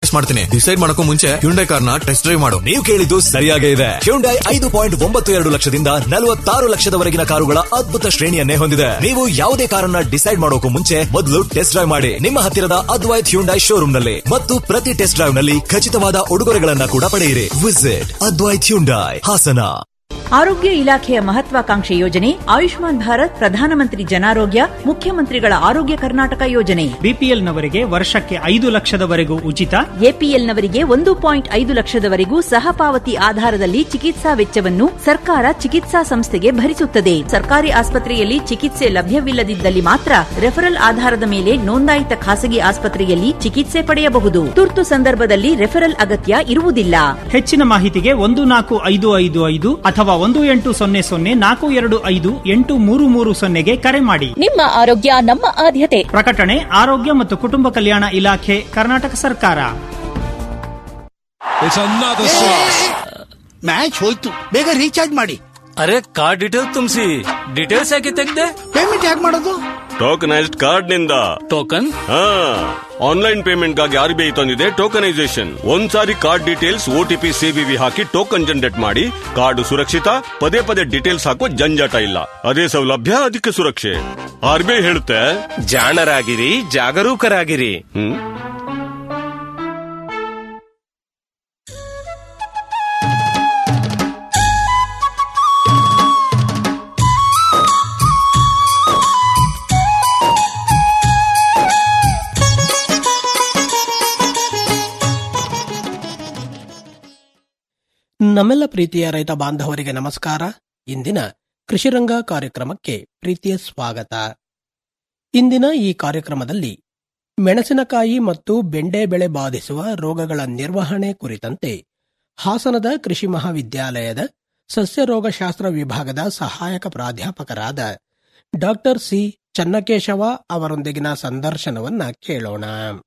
ಮಾಡ್ತೀನಿ ಡಿಸೈಡ್ ಮಾಡಕ್ಕೂ ಮುಂಚೆ ಹ್ಯುಂಡೈ ಕಾರ್ನ ಟೆಸ್ಟ್ ಡ್ರೈವ್ ಮಾಡು ನೀವು ಕೇಳಿದ್ದು ಸರಿಯಾಗೇ ಇದೆ ಹ್ಯುಂಡೈ ಐದು ಪಾಯಿಂಟ್ ಒಂಬತ್ತು ಎರಡು ಲಕ್ಷದಿಂದ ನಲವತ್ತಾರು ಲಕ್ಷದವರೆಗಿನ ಕಾರುಗಳ ಅದ್ಭುತ ಶ್ರೇಣಿಯನ್ನೇ ಹೊಂದಿದೆ ನೀವು ಯಾವುದೇ ಕಾರನ್ನ ಡಿಸೈಡ್ ಮಾಡೋಕು ಮುಂಚೆ ಮೊದಲು ಟೆಸ್ಟ್ ಡ್ರೈವ್ ಮಾಡಿ ನಿಮ್ಮ ಹತ್ತಿರದ ಅದ್ವೈತ್ ಹ್ಯುಂಡೈ ಶೋರೂಮ್ ನಲ್ಲಿ ಮತ್ತು ಪ್ರತಿ ಟೆಸ್ಟ್ ಡ್ರೈವ್ ನಲ್ಲಿ ಖಚಿತವಾದ ಉಡುಗೊರೆಗಳನ್ನ ಕೂಡ ಪಡೆಯಿರಿ ವಿಸಿಟ್ ಅದ್ವೈತ್ ಹ್ಯುಂಡೈ ಹಾಸನ ಆರೋಗ್ಯ ಇಲಾಖೆಯ ಮಹತ್ವಾಕಾಂಕ್ಷೆ ಯೋಜನೆ ಆಯುಷ್ಮಾನ್ ಭಾರತ್ ಪ್ರಧಾನಮಂತ್ರಿ ಜನಾರೋಗ್ಯ ಮುಖ್ಯಮಂತ್ರಿಗಳ ಆರೋಗ್ಯ ಕರ್ನಾಟಕ ಯೋಜನೆ ಬಿಪಿಎಲ್ನವರಿಗೆ ವರ್ಷಕ್ಕೆ ಐದು ಲಕ್ಷದವರೆಗೂ ಉಚಿತ ಎಪಿಎಲ್ನವರಿಗೆ ಒಂದು ಪಾಯಿಂಟ್ ಐದು ಲಕ್ಷದವರೆಗೂ ಸಹಪಾವತಿ ಆಧಾರದಲ್ಲಿ ಚಿಕಿತ್ಸಾ ವೆಚ್ಚವನ್ನು ಸರ್ಕಾರ ಚಿಕಿತ್ಸಾ ಸಂಸ್ಥೆಗೆ ಭರಿಸುತ್ತದೆ ಸರ್ಕಾರಿ ಆಸ್ಪತ್ರೆಯಲ್ಲಿ ಚಿಕಿತ್ಸೆ ಲಭ್ಯವಿಲ್ಲದಿದ್ದಲ್ಲಿ ಮಾತ್ರ ರೆಫರಲ್ ಆಧಾರದ ಮೇಲೆ ನೋಂದಾಯಿತ ಖಾಸಗಿ ಆಸ್ಪತ್ರೆಯಲ್ಲಿ ಚಿಕಿತ್ಸೆ ಪಡೆಯಬಹುದು ತುರ್ತು ಸಂದರ್ಭದಲ್ಲಿ ರೆಫರಲ್ ಅಗತ್ಯ ಇರುವುದಿಲ್ಲ ಹೆಚ್ಚಿನ ಮಾಹಿತಿಗೆ ಒಂದು ನಾಲ್ಕು ಐದು ಐದು ಐದು ಅಥವಾ ಒಂದು ಎಂಟು ಸೊನ್ನೆ ಸೊನ್ನೆ ನಾಲ್ಕು ಎರಡು ಐದು ಎಂಟು ಮೂರು ಮೂರು ಸೊನ್ನೆಗೆ ಕರೆ ಮಾಡಿ ನಿಮ್ಮ ಆರೋಗ್ಯ ನಮ್ಮ ಆದ್ಯತೆ ಪ್ರಕಟಣೆ ಆರೋಗ್ಯ ಮತ್ತು ಕುಟುಂಬ ಕಲ್ಯಾಣ ಇಲಾಖೆ ಕರ್ನಾಟಕ ಸರ್ಕಾರ ಮ್ಯಾಚ್ ಹೋಯ್ತು ಬೇಗ ರೀಚಾರ್ಜ್ ಮಾಡಿ ಅರೆ ಕಾರ್ಡ್ ಡೀಟೇಲ್ಸ್ ತುಂಬಿಸಿ ಡೀಟೇಲ್ಸ್ ಯಾಕೆ ತೆಗ್ದೆ ಪೇಮೆಂಟ್ ಹೇಗೆ ಮಾಡೋದು ಟೋಕನೈಸ್ಡ್ ಕಾರ್ಡ್ ನಿಂದ ಟೋಕನ್ ಹಾ ಆನ್ಲೈನ್ ಪೇಮೆಂಟ್ ಗಾಗಿ ಆರ್ ಬಿ ಐ ತಂದಿದೆ ಟೋಕನೈಸೇಷನ್ ಒಂದ್ಸಾರಿ ಕಾರ್ಡ್ ಡೀಟೇಲ್ಸ್ ಓಟಿಪಿ ಸಿಬಿವಿ ಹಾಕಿ ಟೋಕನ್ ಜನರೇಟ್ ಮಾಡಿ ಕಾರ್ಡ್ ಸುರಕ್ಷಿತ ಪದೇ ಪದೇ ಡೀಟೇಲ್ಸ್ ಹಾಕುವ ಜಂಜಾಟ ಇಲ್ಲ ಅದೇ ಸೌಲಭ್ಯ ಅದಕ್ಕೆ ಸುರಕ್ಷೆ ಆರ್ ಬಿ ಐ ಹೇಳುತ್ತೆ ಜಾಣರಾಗಿರಿ ಜಾಗರೂಕರಾಗಿರಿ ಹ್ಮ್ ನಮ್ಮೆಲ್ಲ ಪ್ರೀತಿಯ ರೈತ ಬಾಂಧವರಿಗೆ ನಮಸ್ಕಾರ ಇಂದಿನ ಕೃಷಿರಂಗ ಕಾರ್ಯಕ್ರಮಕ್ಕೆ ಪ್ರೀತಿಯ ಸ್ವಾಗತ ಇಂದಿನ ಈ ಕಾರ್ಯಕ್ರಮದಲ್ಲಿ ಮೆಣಸಿನಕಾಯಿ ಮತ್ತು ಬೆಂಡೆ ಬೆಳೆ ಬಾಧಿಸುವ ರೋಗಗಳ ನಿರ್ವಹಣೆ ಕುರಿತಂತೆ ಹಾಸನದ ಕೃಷಿ ಮಹಾವಿದ್ಯಾಲಯದ ಸಸ್ಯ ರೋಗಶಾಸ್ತ್ರ ವಿಭಾಗದ ಸಹಾಯಕ ಪ್ರಾಧ್ಯಾಪಕರಾದ ಡಾಕ್ಟರ್ ಸಿ ಚನ್ನಕೇಶವ ಅವರೊಂದಿಗಿನ ಸಂದರ್ಶನವನ್ನ ಕೇಳೋಣ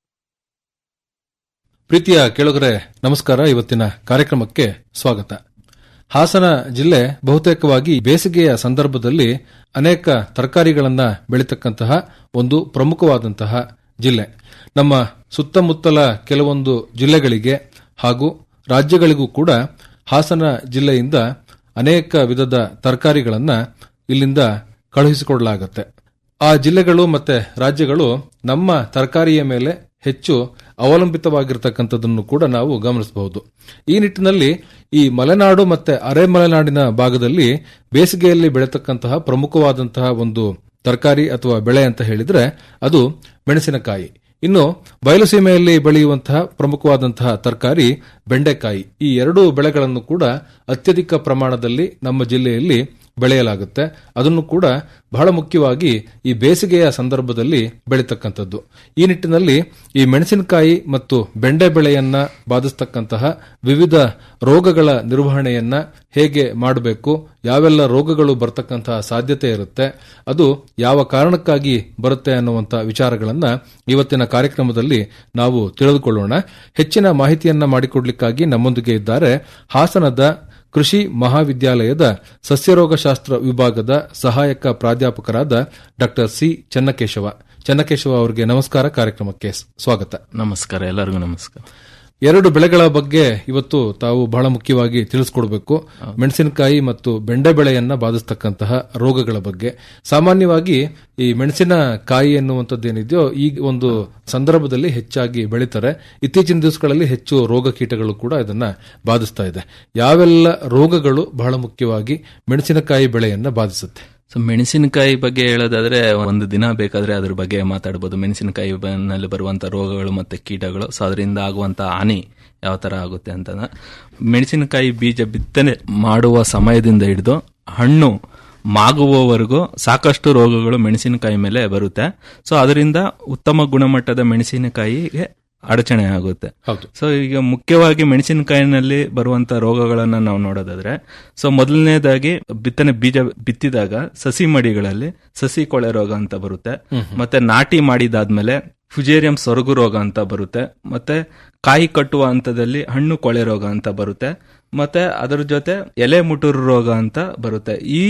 ಪ್ರೀತಿಯ ಕೇಳುಗರೆ ನಮಸ್ಕಾರ ಇವತ್ತಿನ ಕಾರ್ಯಕ್ರಮಕ್ಕೆ ಸ್ವಾಗತ ಹಾಸನ ಜಿಲ್ಲೆ ಬಹುತೇಕವಾಗಿ ಬೇಸಿಗೆಯ ಸಂದರ್ಭದಲ್ಲಿ ಅನೇಕ ತರಕಾರಿಗಳನ್ನ ಬೆಳೀತಕ್ಕಂತಹ ಒಂದು ಪ್ರಮುಖವಾದಂತಹ ಜಿಲ್ಲೆ ನಮ್ಮ ಸುತ್ತಮುತ್ತಲ ಕೆಲವೊಂದು ಜಿಲ್ಲೆಗಳಿಗೆ ಹಾಗೂ ರಾಜ್ಯಗಳಿಗೂ ಕೂಡ ಹಾಸನ ಜಿಲ್ಲೆಯಿಂದ ಅನೇಕ ವಿಧದ ತರಕಾರಿಗಳನ್ನ ಇಲ್ಲಿಂದ ಕಳುಹಿಸಿಕೊಡಲಾಗುತ್ತೆ ಆ ಜಿಲ್ಲೆಗಳು ಮತ್ತೆ ರಾಜ್ಯಗಳು ನಮ್ಮ ತರಕಾರಿಯ ಮೇಲೆ ಹೆಚ್ಚು ಅವಲಂಬಿತವಾಗಿರ್ತಕ್ಕಂಥದ್ದನ್ನು ಕೂಡ ನಾವು ಗಮನಿಸಬಹುದು ಈ ನಿಟ್ಟಿನಲ್ಲಿ ಈ ಮಲೆನಾಡು ಮತ್ತೆ ಅರೆ ಮಲೆನಾಡಿನ ಭಾಗದಲ್ಲಿ ಬೇಸಿಗೆಯಲ್ಲಿ ಬೆಳೆತಕ್ಕಂತಹ ಪ್ರಮುಖವಾದಂತಹ ಒಂದು ತರಕಾರಿ ಅಥವಾ ಬೆಳೆ ಅಂತ ಹೇಳಿದ್ರೆ ಅದು ಮೆಣಸಿನಕಾಯಿ ಇನ್ನು ಬಯಲುಸೀಮೆಯಲ್ಲಿ ಬೆಳೆಯುವಂತಹ ಪ್ರಮುಖವಾದಂತಹ ತರಕಾರಿ ಬೆಂಡೆಕಾಯಿ ಈ ಎರಡು ಬೆಳೆಗಳನ್ನು ಕೂಡ ಅತ್ಯಧಿಕ ಪ್ರಮಾಣದಲ್ಲಿ ನಮ್ಮ ಜಿಲ್ಲೆಯಲ್ಲಿ ಬೆಳೆಯಲಾಗುತ್ತೆ ಅದನ್ನು ಕೂಡ ಬಹಳ ಮುಖ್ಯವಾಗಿ ಈ ಬೇಸಿಗೆಯ ಸಂದರ್ಭದಲ್ಲಿ ಬೆಳೀತಕ್ಕಂಥದ್ದು ಈ ನಿಟ್ಟಿನಲ್ಲಿ ಈ ಮೆಣಸಿನಕಾಯಿ ಮತ್ತು ಬೆಂಡೆ ಬೆಳೆಯನ್ನ ಬಾಧಿಸ್ತಕ್ಕಂತಹ ವಿವಿಧ ರೋಗಗಳ ನಿರ್ವಹಣೆಯನ್ನ ಹೇಗೆ ಮಾಡಬೇಕು ಯಾವೆಲ್ಲ ರೋಗಗಳು ಬರ್ತಕ್ಕಂತಹ ಸಾಧ್ಯತೆ ಇರುತ್ತೆ ಅದು ಯಾವ ಕಾರಣಕ್ಕಾಗಿ ಬರುತ್ತೆ ಅನ್ನುವಂಥ ವಿಚಾರಗಳನ್ನ ಇವತ್ತಿನ ಕಾರ್ಯಕ್ರಮದಲ್ಲಿ ನಾವು ತಿಳಿದುಕೊಳ್ಳೋಣ ಹೆಚ್ಚಿನ ಮಾಹಿತಿಯನ್ನ ಮಾಡಿಕೊಡ್ಲಿಕ್ಕಾಗಿ ನಮ್ಮೊಂದಿಗೆ ಇದ್ದಾರೆ ಹಾಸನದ ಕೃಷಿ ಮಹಾವಿದ್ಯಾಲಯದ ಸಸ್ಯರೋಗಶಾಸ್ತ್ರ ವಿಭಾಗದ ಸಹಾಯಕ ಪ್ರಾಧ್ಯಾಪಕರಾದ ಡಾಕ್ಟರ್ ಸಿ ಚನ್ನಕೇಶವ ಚನ್ನಕೇಶವ ಅವರಿಗೆ ನಮಸ್ಕಾರ ಕಾರ್ಯಕ್ರಮಕ್ಕೆ ಸ್ವಾಗತ ನಮಸ್ಕಾರ ಎಲ್ಲರಿಗೂ ನಮಸ್ಕಾರ ಎರಡು ಬೆಳೆಗಳ ಬಗ್ಗೆ ಇವತ್ತು ತಾವು ಬಹಳ ಮುಖ್ಯವಾಗಿ ತಿಳಿಸ್ಕೊಡ್ಬೇಕು ಮೆಣಸಿನಕಾಯಿ ಮತ್ತು ಬೆಂಡೆ ಬೆಳೆಯನ್ನ ಬಾಧಿಸ್ತಕ್ಕಂತಹ ರೋಗಗಳ ಬಗ್ಗೆ ಸಾಮಾನ್ಯವಾಗಿ ಈ ಮೆಣಸಿನ ಕಾಯಿ ಎನ್ನುವಂಥದ್ದು ಏನಿದೆಯೋ ಈ ಒಂದು ಸಂದರ್ಭದಲ್ಲಿ ಹೆಚ್ಚಾಗಿ ಬೆಳೀತಾರೆ ಇತ್ತೀಚಿನ ದಿವಸಗಳಲ್ಲಿ ಹೆಚ್ಚು ರೋಗ ಕೀಟಗಳು ಕೂಡ ಇದನ್ನ ಬಾಧಿಸ್ತಾ ಇದೆ ಯಾವೆಲ್ಲ ರೋಗಗಳು ಬಹಳ ಮುಖ್ಯವಾಗಿ ಮೆಣಸಿನಕಾಯಿ ಬೆಳೆಯನ್ನ ಬಾಧಿಸುತ್ತೆ ಸೊ ಮೆಣಸಿನಕಾಯಿ ಬಗ್ಗೆ ಹೇಳೋದಾದ್ರೆ ಒಂದು ದಿನ ಬೇಕಾದ್ರೆ ಅದ್ರ ಬಗ್ಗೆ ಮಾತಾಡಬಹುದು ಮೆಣಸಿನಕಾಯಿ ನಲ್ಲಿ ಬರುವಂತ ರೋಗಗಳು ಮತ್ತೆ ಕೀಟಗಳು ಸೊ ಅದರಿಂದ ಆಗುವಂತ ಹಾನಿ ಯಾವ ತರ ಆಗುತ್ತೆ ಅಂತ ಮೆಣಸಿನಕಾಯಿ ಬೀಜ ಬಿತ್ತನೆ ಮಾಡುವ ಸಮಯದಿಂದ ಹಿಡಿದು ಹಣ್ಣು ಮಾಗುವವರೆಗೂ ಸಾಕಷ್ಟು ರೋಗಗಳು ಮೆಣಸಿನಕಾಯಿ ಮೇಲೆ ಬರುತ್ತೆ ಸೊ ಅದರಿಂದ ಉತ್ತಮ ಗುಣಮಟ್ಟದ ಮೆಣಸಿನಕಾಯಿಗೆ ಅಡಚಣೆ ಆಗುತ್ತೆ ಸೊ ಈಗ ಮುಖ್ಯವಾಗಿ ಮೆಣಸಿನಕಾಯಿನಲ್ಲಿ ಬರುವಂತ ರೋಗಗಳನ್ನ ನಾವು ನೋಡೋದಾದ್ರೆ ಸೊ ಮೊದಲನೇದಾಗಿ ಬಿತ್ತನೆ ಬೀಜ ಬಿತ್ತಿದಾಗ ಸಸಿ ಮಡಿಗಳಲ್ಲಿ ಸಸಿ ಕೊಳೆ ರೋಗ ಅಂತ ಬರುತ್ತೆ ಮತ್ತೆ ನಾಟಿ ಮಾಡಿದಾದ್ಮೇಲೆ ಫುಜೇರಿಯಂ ಸೊರಗು ರೋಗ ಅಂತ ಬರುತ್ತೆ ಮತ್ತೆ ಕಾಯಿ ಕಟ್ಟುವ ಹಂತದಲ್ಲಿ ಹಣ್ಣು ಕೊಳೆ ರೋಗ ಅಂತ ಬರುತ್ತೆ ಮತ್ತೆ ಅದರ ಜೊತೆ ಎಲೆ ಮುಟುರು ರೋಗ ಅಂತ ಬರುತ್ತೆ ಈ